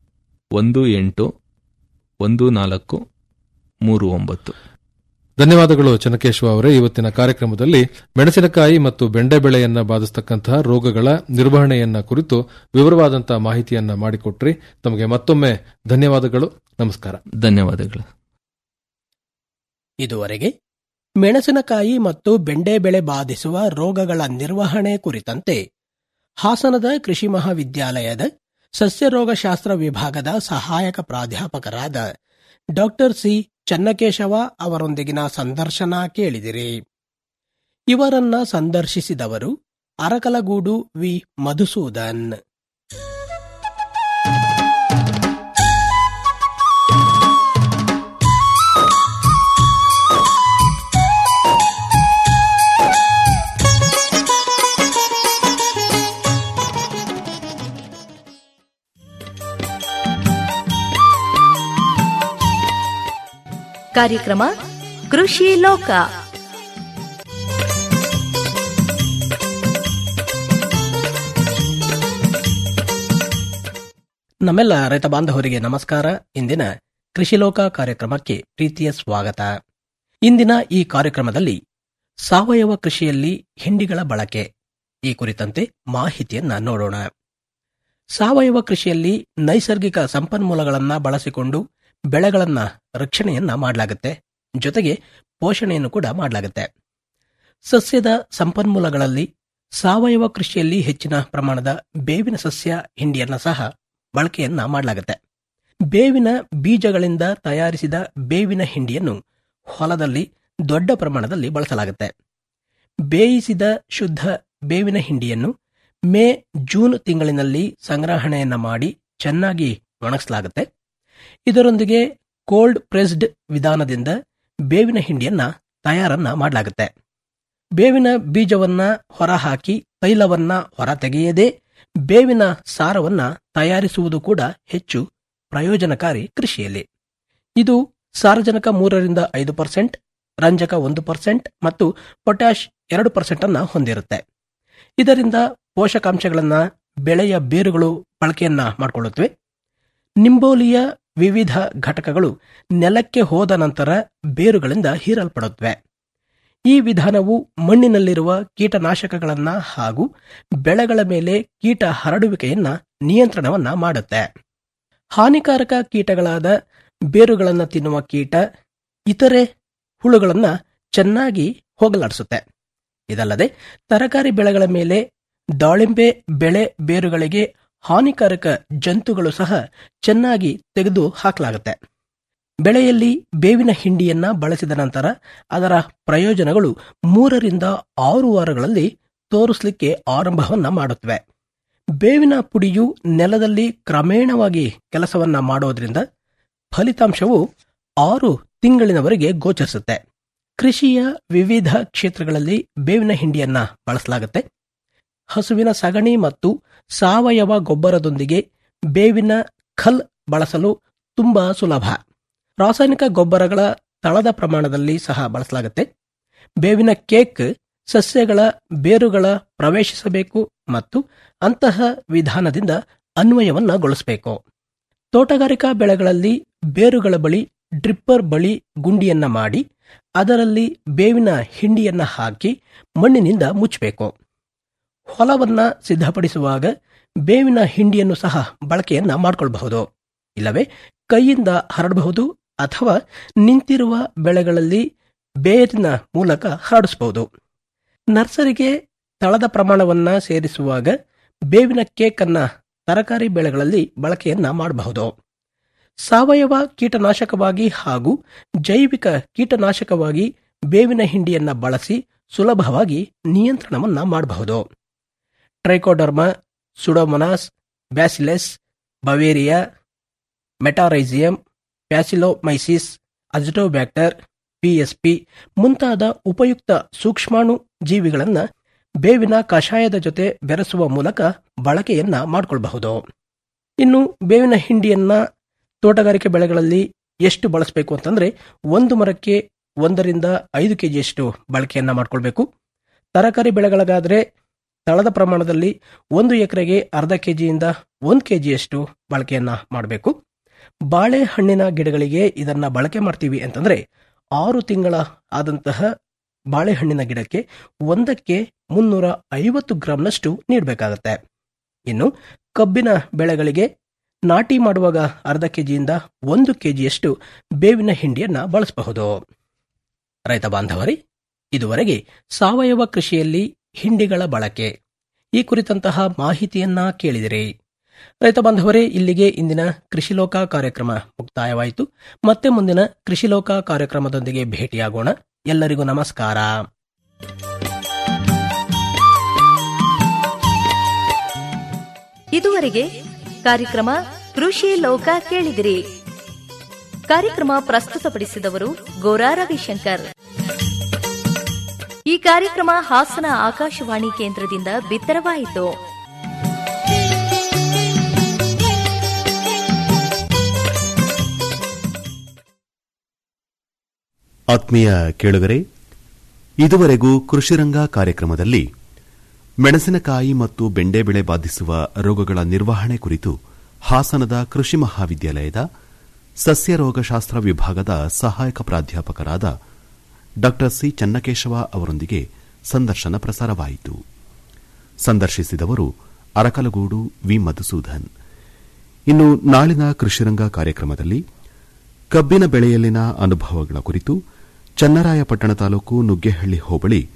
ಒಂದು ಎಂಟು ಒಂದು ನಾಲ್ಕು ಮೂರು ಒಂಬತ್ತು ಧನ್ಯವಾದಗಳು ಚನ್ನಕೇಶ್ವ ಅವರೇ ಇವತ್ತಿನ ಕಾರ್ಯಕ್ರಮದಲ್ಲಿ ಮೆಣಸಿನಕಾಯಿ ಮತ್ತು ಬೆಂಡೆ ಬೆಳೆಯನ್ನ ಬಾಧಿಸತಕ್ಕಂತಹ ರೋಗಗಳ ನಿರ್ವಹಣೆಯನ್ನ ಕುರಿತು ವಿವರವಾದಂತಹ ಮಾಹಿತಿಯನ್ನ ಮಾಡಿಕೊಟ್ರಿ ತಮಗೆ ಮತ್ತೊಮ್ಮೆ ಧನ್ಯವಾದಗಳು ನಮಸ್ಕಾರ ಧನ್ಯವಾದಗಳು ಇದುವರೆಗೆ ಮೆಣಸಿನಕಾಯಿ ಮತ್ತು ಬೆಂಡೆ ಬೆಳೆ ಬಾಧಿಸುವ ರೋಗಗಳ ನಿರ್ವಹಣೆ ಕುರಿತಂತೆ ಹಾಸನದ ಕೃಷಿ ಮಹಾವಿದ್ಯಾಲಯದ ಸಸ್ಯರೋಗಶಾಸ್ತ್ರ ವಿಭಾಗದ ಸಹಾಯಕ ಪ್ರಾಧ್ಯಾಪಕರಾದ ಡಾಕ್ಟರ್ ಸಿ ಚನ್ನಕೇಶವ ಅವರೊಂದಿಗಿನ ಸಂದರ್ಶನ ಕೇಳಿದಿರಿ ಇವರನ್ನ ಸಂದರ್ಶಿಸಿದವರು ಅರಕಲಗೂಡು ವಿ ಮಧುಸೂದನ್ ಕಾರ್ಯಕ್ರಮ ಕೃಷಿ ಲೋಕ ನಮ್ಮೆಲ್ಲ ರೈತ ಬಾಂಧವರಿಗೆ ನಮಸ್ಕಾರ ಇಂದಿನ ಕೃಷಿಲೋಕ ಕಾರ್ಯಕ್ರಮಕ್ಕೆ ಪ್ರೀತಿಯ ಸ್ವಾಗತ ಇಂದಿನ ಈ ಕಾರ್ಯಕ್ರಮದಲ್ಲಿ ಸಾವಯವ ಕೃಷಿಯಲ್ಲಿ ಹಿಂಡಿಗಳ ಬಳಕೆ ಈ ಕುರಿತಂತೆ ಮಾಹಿತಿಯನ್ನ ನೋಡೋಣ ಸಾವಯವ ಕೃಷಿಯಲ್ಲಿ ನೈಸರ್ಗಿಕ ಸಂಪನ್ಮೂಲಗಳನ್ನ ಬಳಸಿಕೊಂಡು ಬೆಳೆಗಳನ್ನ ರಕ್ಷಣೆಯನ್ನ ಮಾಡಲಾಗುತ್ತೆ ಜೊತೆಗೆ ಪೋಷಣೆಯನ್ನು ಕೂಡ ಮಾಡಲಾಗುತ್ತೆ ಸಸ್ಯದ ಸಂಪನ್ಮೂಲಗಳಲ್ಲಿ ಸಾವಯವ ಕೃಷಿಯಲ್ಲಿ ಹೆಚ್ಚಿನ ಪ್ರಮಾಣದ ಬೇವಿನ ಸಸ್ಯ ಹಿಂಡಿಯನ್ನ ಸಹ ಬಳಕೆಯನ್ನ ಮಾಡಲಾಗುತ್ತೆ ಬೇವಿನ ಬೀಜಗಳಿಂದ ತಯಾರಿಸಿದ ಬೇವಿನ ಹಿಂಡಿಯನ್ನು ಹೊಲದಲ್ಲಿ ದೊಡ್ಡ ಪ್ರಮಾಣದಲ್ಲಿ ಬಳಸಲಾಗುತ್ತೆ ಬೇಯಿಸಿದ ಶುದ್ಧ ಬೇವಿನ ಹಿಂಡಿಯನ್ನು ಮೇ ಜೂನ್ ತಿಂಗಳಿನಲ್ಲಿ ಸಂಗ್ರಹಣೆಯನ್ನ ಮಾಡಿ ಚೆನ್ನಾಗಿ ಒಣಗಿಸಲಾಗುತ್ತೆ ಇದರೊಂದಿಗೆ ಕೋಲ್ಡ್ ಪ್ರೆಸ್ಡ್ ವಿಧಾನದಿಂದ ಬೇವಿನ ಹಿಂಡಿಯನ್ನ ತಯಾರನ್ನ ಮಾಡಲಾಗುತ್ತೆ ಬೇವಿನ ಬೀಜವನ್ನ ಹೊರಹಾಕಿ ತೈಲವನ್ನ ಹೊರ ತೆಗೆಯದೇ ಬೇವಿನ ಸಾರವನ್ನ ತಯಾರಿಸುವುದು ಕೂಡ ಹೆಚ್ಚು ಪ್ರಯೋಜನಕಾರಿ ಕೃಷಿಯಲ್ಲಿ ಇದು ಸಾರಜನಕ ಮೂರರಿಂದ ಐದು ಪರ್ಸೆಂಟ್ ರಂಜಕ ಒಂದು ಪರ್ಸೆಂಟ್ ಮತ್ತು ಪೊಟ್ಯಾಷ್ ಎರಡು ಪರ್ಸೆಂಟ್ ಅನ್ನ ಹೊಂದಿರುತ್ತೆ ಇದರಿಂದ ಪೋಷಕಾಂಶಗಳನ್ನ ಬೆಳೆಯ ಬೇರುಗಳು ಬಳಕೆಯನ್ನ ಮಾಡಿಕೊಳ್ಳುತ್ತವೆ ನಿಂಬೋಲಿಯ ವಿವಿಧ ಘಟಕಗಳು ನೆಲಕ್ಕೆ ಹೋದ ನಂತರ ಬೇರುಗಳಿಂದ ಹೀರಲ್ಪಡುತ್ತವೆ ಈ ವಿಧಾನವು ಮಣ್ಣಿನಲ್ಲಿರುವ ಕೀಟನಾಶಕಗಳನ್ನ ಹಾಗೂ ಬೆಳೆಗಳ ಮೇಲೆ ಕೀಟ ಹರಡುವಿಕೆಯನ್ನ ನಿಯಂತ್ರಣವನ್ನ ಮಾಡುತ್ತೆ ಹಾನಿಕಾರಕ ಕೀಟಗಳಾದ ಬೇರುಗಳನ್ನ ತಿನ್ನುವ ಕೀಟ ಇತರೆ ಹುಳುಗಳನ್ನ ಚೆನ್ನಾಗಿ ಹೋಗಲಾಡಿಸುತ್ತೆ ಇದಲ್ಲದೆ ತರಕಾರಿ ಬೆಳೆಗಳ ಮೇಲೆ ದಾಳಿಂಬೆ ಬೆಳೆ ಬೇರುಗಳಿಗೆ ಹಾನಿಕಾರಕ ಜಂತುಗಳು ಸಹ ಚೆನ್ನಾಗಿ ತೆಗೆದು ಹಾಕಲಾಗುತ್ತೆ ಬೆಳೆಯಲ್ಲಿ ಬೇವಿನ ಹಿಂಡಿಯನ್ನ ಬಳಸಿದ ನಂತರ ಅದರ ಪ್ರಯೋಜನಗಳು ಮೂರರಿಂದ ಆರು ವಾರಗಳಲ್ಲಿ ತೋರಿಸಲಿಕ್ಕೆ ಆರಂಭವನ್ನ ಮಾಡುತ್ತವೆ ಬೇವಿನ ಪುಡಿಯು ನೆಲದಲ್ಲಿ ಕ್ರಮೇಣವಾಗಿ ಕೆಲಸವನ್ನ ಮಾಡೋದ್ರಿಂದ ಫಲಿತಾಂಶವು ಆರು ತಿಂಗಳಿನವರೆಗೆ ಗೋಚರಿಸುತ್ತೆ ಕೃಷಿಯ ವಿವಿಧ ಕ್ಷೇತ್ರಗಳಲ್ಲಿ ಬೇವಿನ ಹಿಂಡಿಯನ್ನ ಬಳಸಲಾಗುತ್ತೆ ಹಸುವಿನ ಸಗಣಿ ಮತ್ತು ಸಾವಯವ ಗೊಬ್ಬರದೊಂದಿಗೆ ಬೇವಿನ ಖಲ್ ಬಳಸಲು ತುಂಬಾ ಸುಲಭ ರಾಸಾಯನಿಕ ಗೊಬ್ಬರಗಳ ತಳದ ಪ್ರಮಾಣದಲ್ಲಿ ಸಹ ಬಳಸಲಾಗುತ್ತೆ ಬೇವಿನ ಕೇಕ್ ಸಸ್ಯಗಳ ಬೇರುಗಳ ಪ್ರವೇಶಿಸಬೇಕು ಮತ್ತು ಅಂತಹ ವಿಧಾನದಿಂದ ಅನ್ವಯವನ್ನಗೊಳಿಸಬೇಕು ತೋಟಗಾರಿಕಾ ಬೆಳೆಗಳಲ್ಲಿ ಬೇರುಗಳ ಬಳಿ ಡ್ರಿಪ್ಪರ್ ಬಳಿ ಗುಂಡಿಯನ್ನ ಮಾಡಿ ಅದರಲ್ಲಿ ಬೇವಿನ ಹಿಂಡಿಯನ್ನ ಹಾಕಿ ಮಣ್ಣಿನಿಂದ ಮುಚ್ಚಬೇಕು ಹೊಲವನ್ನ ಸಿದ್ಧಪಡಿಸುವಾಗ ಬೇವಿನ ಹಿಂಡಿಯನ್ನು ಸಹ ಬಳಕೆಯನ್ನ ಮಾಡಿಕೊಳ್ಳಬಹುದು ಇಲ್ಲವೇ ಕೈಯಿಂದ ಹರಡಬಹುದು ಅಥವಾ ನಿಂತಿರುವ ಬೆಳೆಗಳಲ್ಲಿ ಬೇರಿನ ಮೂಲಕ ಹರಡಿಸಬಹುದು ನರ್ಸರಿಗೆ ತಳದ ಪ್ರಮಾಣವನ್ನ ಸೇರಿಸುವಾಗ ಬೇವಿನ ಕೇಕ್ ಅನ್ನ ತರಕಾರಿ ಬೆಳೆಗಳಲ್ಲಿ ಬಳಕೆಯನ್ನ ಮಾಡಬಹುದು ಸಾವಯವ ಕೀಟನಾಶಕವಾಗಿ ಹಾಗೂ ಜೈವಿಕ ಕೀಟನಾಶಕವಾಗಿ ಬೇವಿನ ಹಿಂಡಿಯನ್ನ ಬಳಸಿ ಸುಲಭವಾಗಿ ನಿಯಂತ್ರಣವನ್ನ ಮಾಡಬಹುದು trichoderma pseudomonas bacillus beauveria metarhizium paecilomyces azotobacter PSP ಮುಂತಾದ ಉಪಯುಕ್ತ ಸೂಕ್ಷ್ಮಾಣು ಜೀವಿಗಳನ್ನ ಬೇವಿನ ಕಷಾಯದ ಜೊತೆ ಬೆರೆಸುವ ಮೂಲಕ ಬಳಕೆಯನ್ನ ಮಾಡಿಕೊಳ್ಳಬಹುದು ಇನ್ನು ಬೇವಿನ ಹಿಂಡಿಯನ್ನ ತೋಟಗಾರಿಕೆ ಬೆಳೆಗಳಲ್ಲಿ ಎಷ್ಟು ಬಳಸಬೇಕು ಅಂತಂದ್ರೆ ಒಂದು ಮರಕ್ಕೆ ಒಂದರಿಂದ ಐದು ಕೆಜಿಯಷ್ಟು ಬಳಕೆಯನ್ನ ಮಾಡಿಕೊಳ್ಬೇಕು ತರಕಾರಿ ಬೆಳೆಗಳಿಗಾದ್ರೆ ತಳದ ಪ್ರಮಾಣದಲ್ಲಿ ಒಂದು ಎಕರೆಗೆ ಅರ್ಧ ಕೆಜಿಯಿಂದ ಒಂದು ಕೆಜಿಯಷ್ಟು ಬಳಕೆಯನ್ನ ಮಾಡಬೇಕು ಬಾಳೆಹಣ್ಣಿನ ಗಿಡಗಳಿಗೆ ಇದನ್ನ ಬಳಕೆ ಮಾಡ್ತೀವಿ ಅಂತಂದ್ರೆ ಆರು ತಿಂಗಳ ಆದಂತಹ ಬಾಳೆಹಣ್ಣಿನ ಗಿಡಕ್ಕೆ ಒಂದಕ್ಕೆ ಮುನ್ನೂರ ಐವತ್ತು ಗ್ರಾಂನಷ್ಟು ನೀಡಬೇಕಾಗತ್ತೆ ಇನ್ನು ಕಬ್ಬಿನ ಬೆಳೆಗಳಿಗೆ ನಾಟಿ ಮಾಡುವಾಗ ಅರ್ಧ ಕೆಜಿಯಿಂದ ಒಂದು ಕೆಜಿಯಷ್ಟು ಬೇವಿನ ಹಿಂಡಿಯನ್ನ ಬಳಸಬಹುದು ರೈತ ಬಾಂಧವರೇ ಇದುವರೆಗೆ ಸಾವಯವ ಕೃಷಿಯಲ್ಲಿ ಹಿಂಡಿಗಳ ಬಳಕೆ ಈ ಕುರಿತಂತಹ ಮಾಹಿತಿಯನ್ನ ಕೇಳಿದಿರಿ ರೈತ ಬಾಂಧವರೇ ಇಲ್ಲಿಗೆ ಇಂದಿನ ಕೃಷಿಲೋಕ ಕಾರ್ಯಕ್ರಮ ಮುಕ್ತಾಯವಾಯಿತು ಮತ್ತೆ ಮುಂದಿನ ಕೃಷಿಲೋಕ ಕಾರ್ಯಕ್ರಮದೊಂದಿಗೆ ಭೇಟಿಯಾಗೋಣ ಎಲ್ಲರಿಗೂ ನಮಸ್ಕಾರ ಇದುವರೆಗೆ ಕಾರ್ಯಕ್ರಮ ಕೃಷಿ ಲೋಕ ಕೇಳಿದಿರಿ ಕಾರ್ಯಕ್ರಮ ಪ್ರಸ್ತುತಪಡಿಸಿದವರು ಗೋರಾ ರವಿಶಂಕರ್ ಈ ಕಾರ್ಯಕ್ರಮ ಹಾಸನ ಆಕಾಶವಾಣಿ ಕೇಂದ್ರದಿಂದ ಬಿತ್ತರವಾಯಿತು ಆತ್ಮೀಯ ಕೇಳುಗರೆ ಇದುವರೆಗೂ ಕೃಷಿರಂಗ ಕಾರ್ಯಕ್ರಮದಲ್ಲಿ ಮೆಣಸಿನಕಾಯಿ ಮತ್ತು ಬೆಂಡೆ ಬೆಳೆ ಬಾಧಿಸುವ ರೋಗಗಳ ನಿರ್ವಹಣೆ ಕುರಿತು ಹಾಸನದ ಕೃಷಿ ಮಹಾವಿದ್ಯಾಲಯದ ಸಸ್ಯ ರೋಗಶಾಸ್ತ್ರ ವಿಭಾಗದ ಸಹಾಯಕ ಪ್ರಾಧ್ಯಾಪಕರಾದ ಡಾ ಸಿ ಚನ್ನಕೇಶವ ಅವರೊಂದಿಗೆ ಸಂದರ್ಶನ ಪ್ರಸಾರವಾಯಿತು ಸಂದರ್ಶಿಸಿದವರು ಅರಕಲಗೂಡು ವಿ ಮಧುಸೂದನ್ ಇನ್ನು ನಾಳಿನ ಕೃಷಿರಂಗ ಕಾರ್ಯಕ್ರಮದಲ್ಲಿ ಕಬ್ಬಿನ ಬೆಳೆಯಲ್ಲಿನ ಅನುಭವಗಳ ಕುರಿತು ಚನ್ನರಾಯಪಟ್ಟಣ ತಾಲೂಕು ನುಗ್ಗೇಹಳ್ಳಿ ಹೋಬಳಿ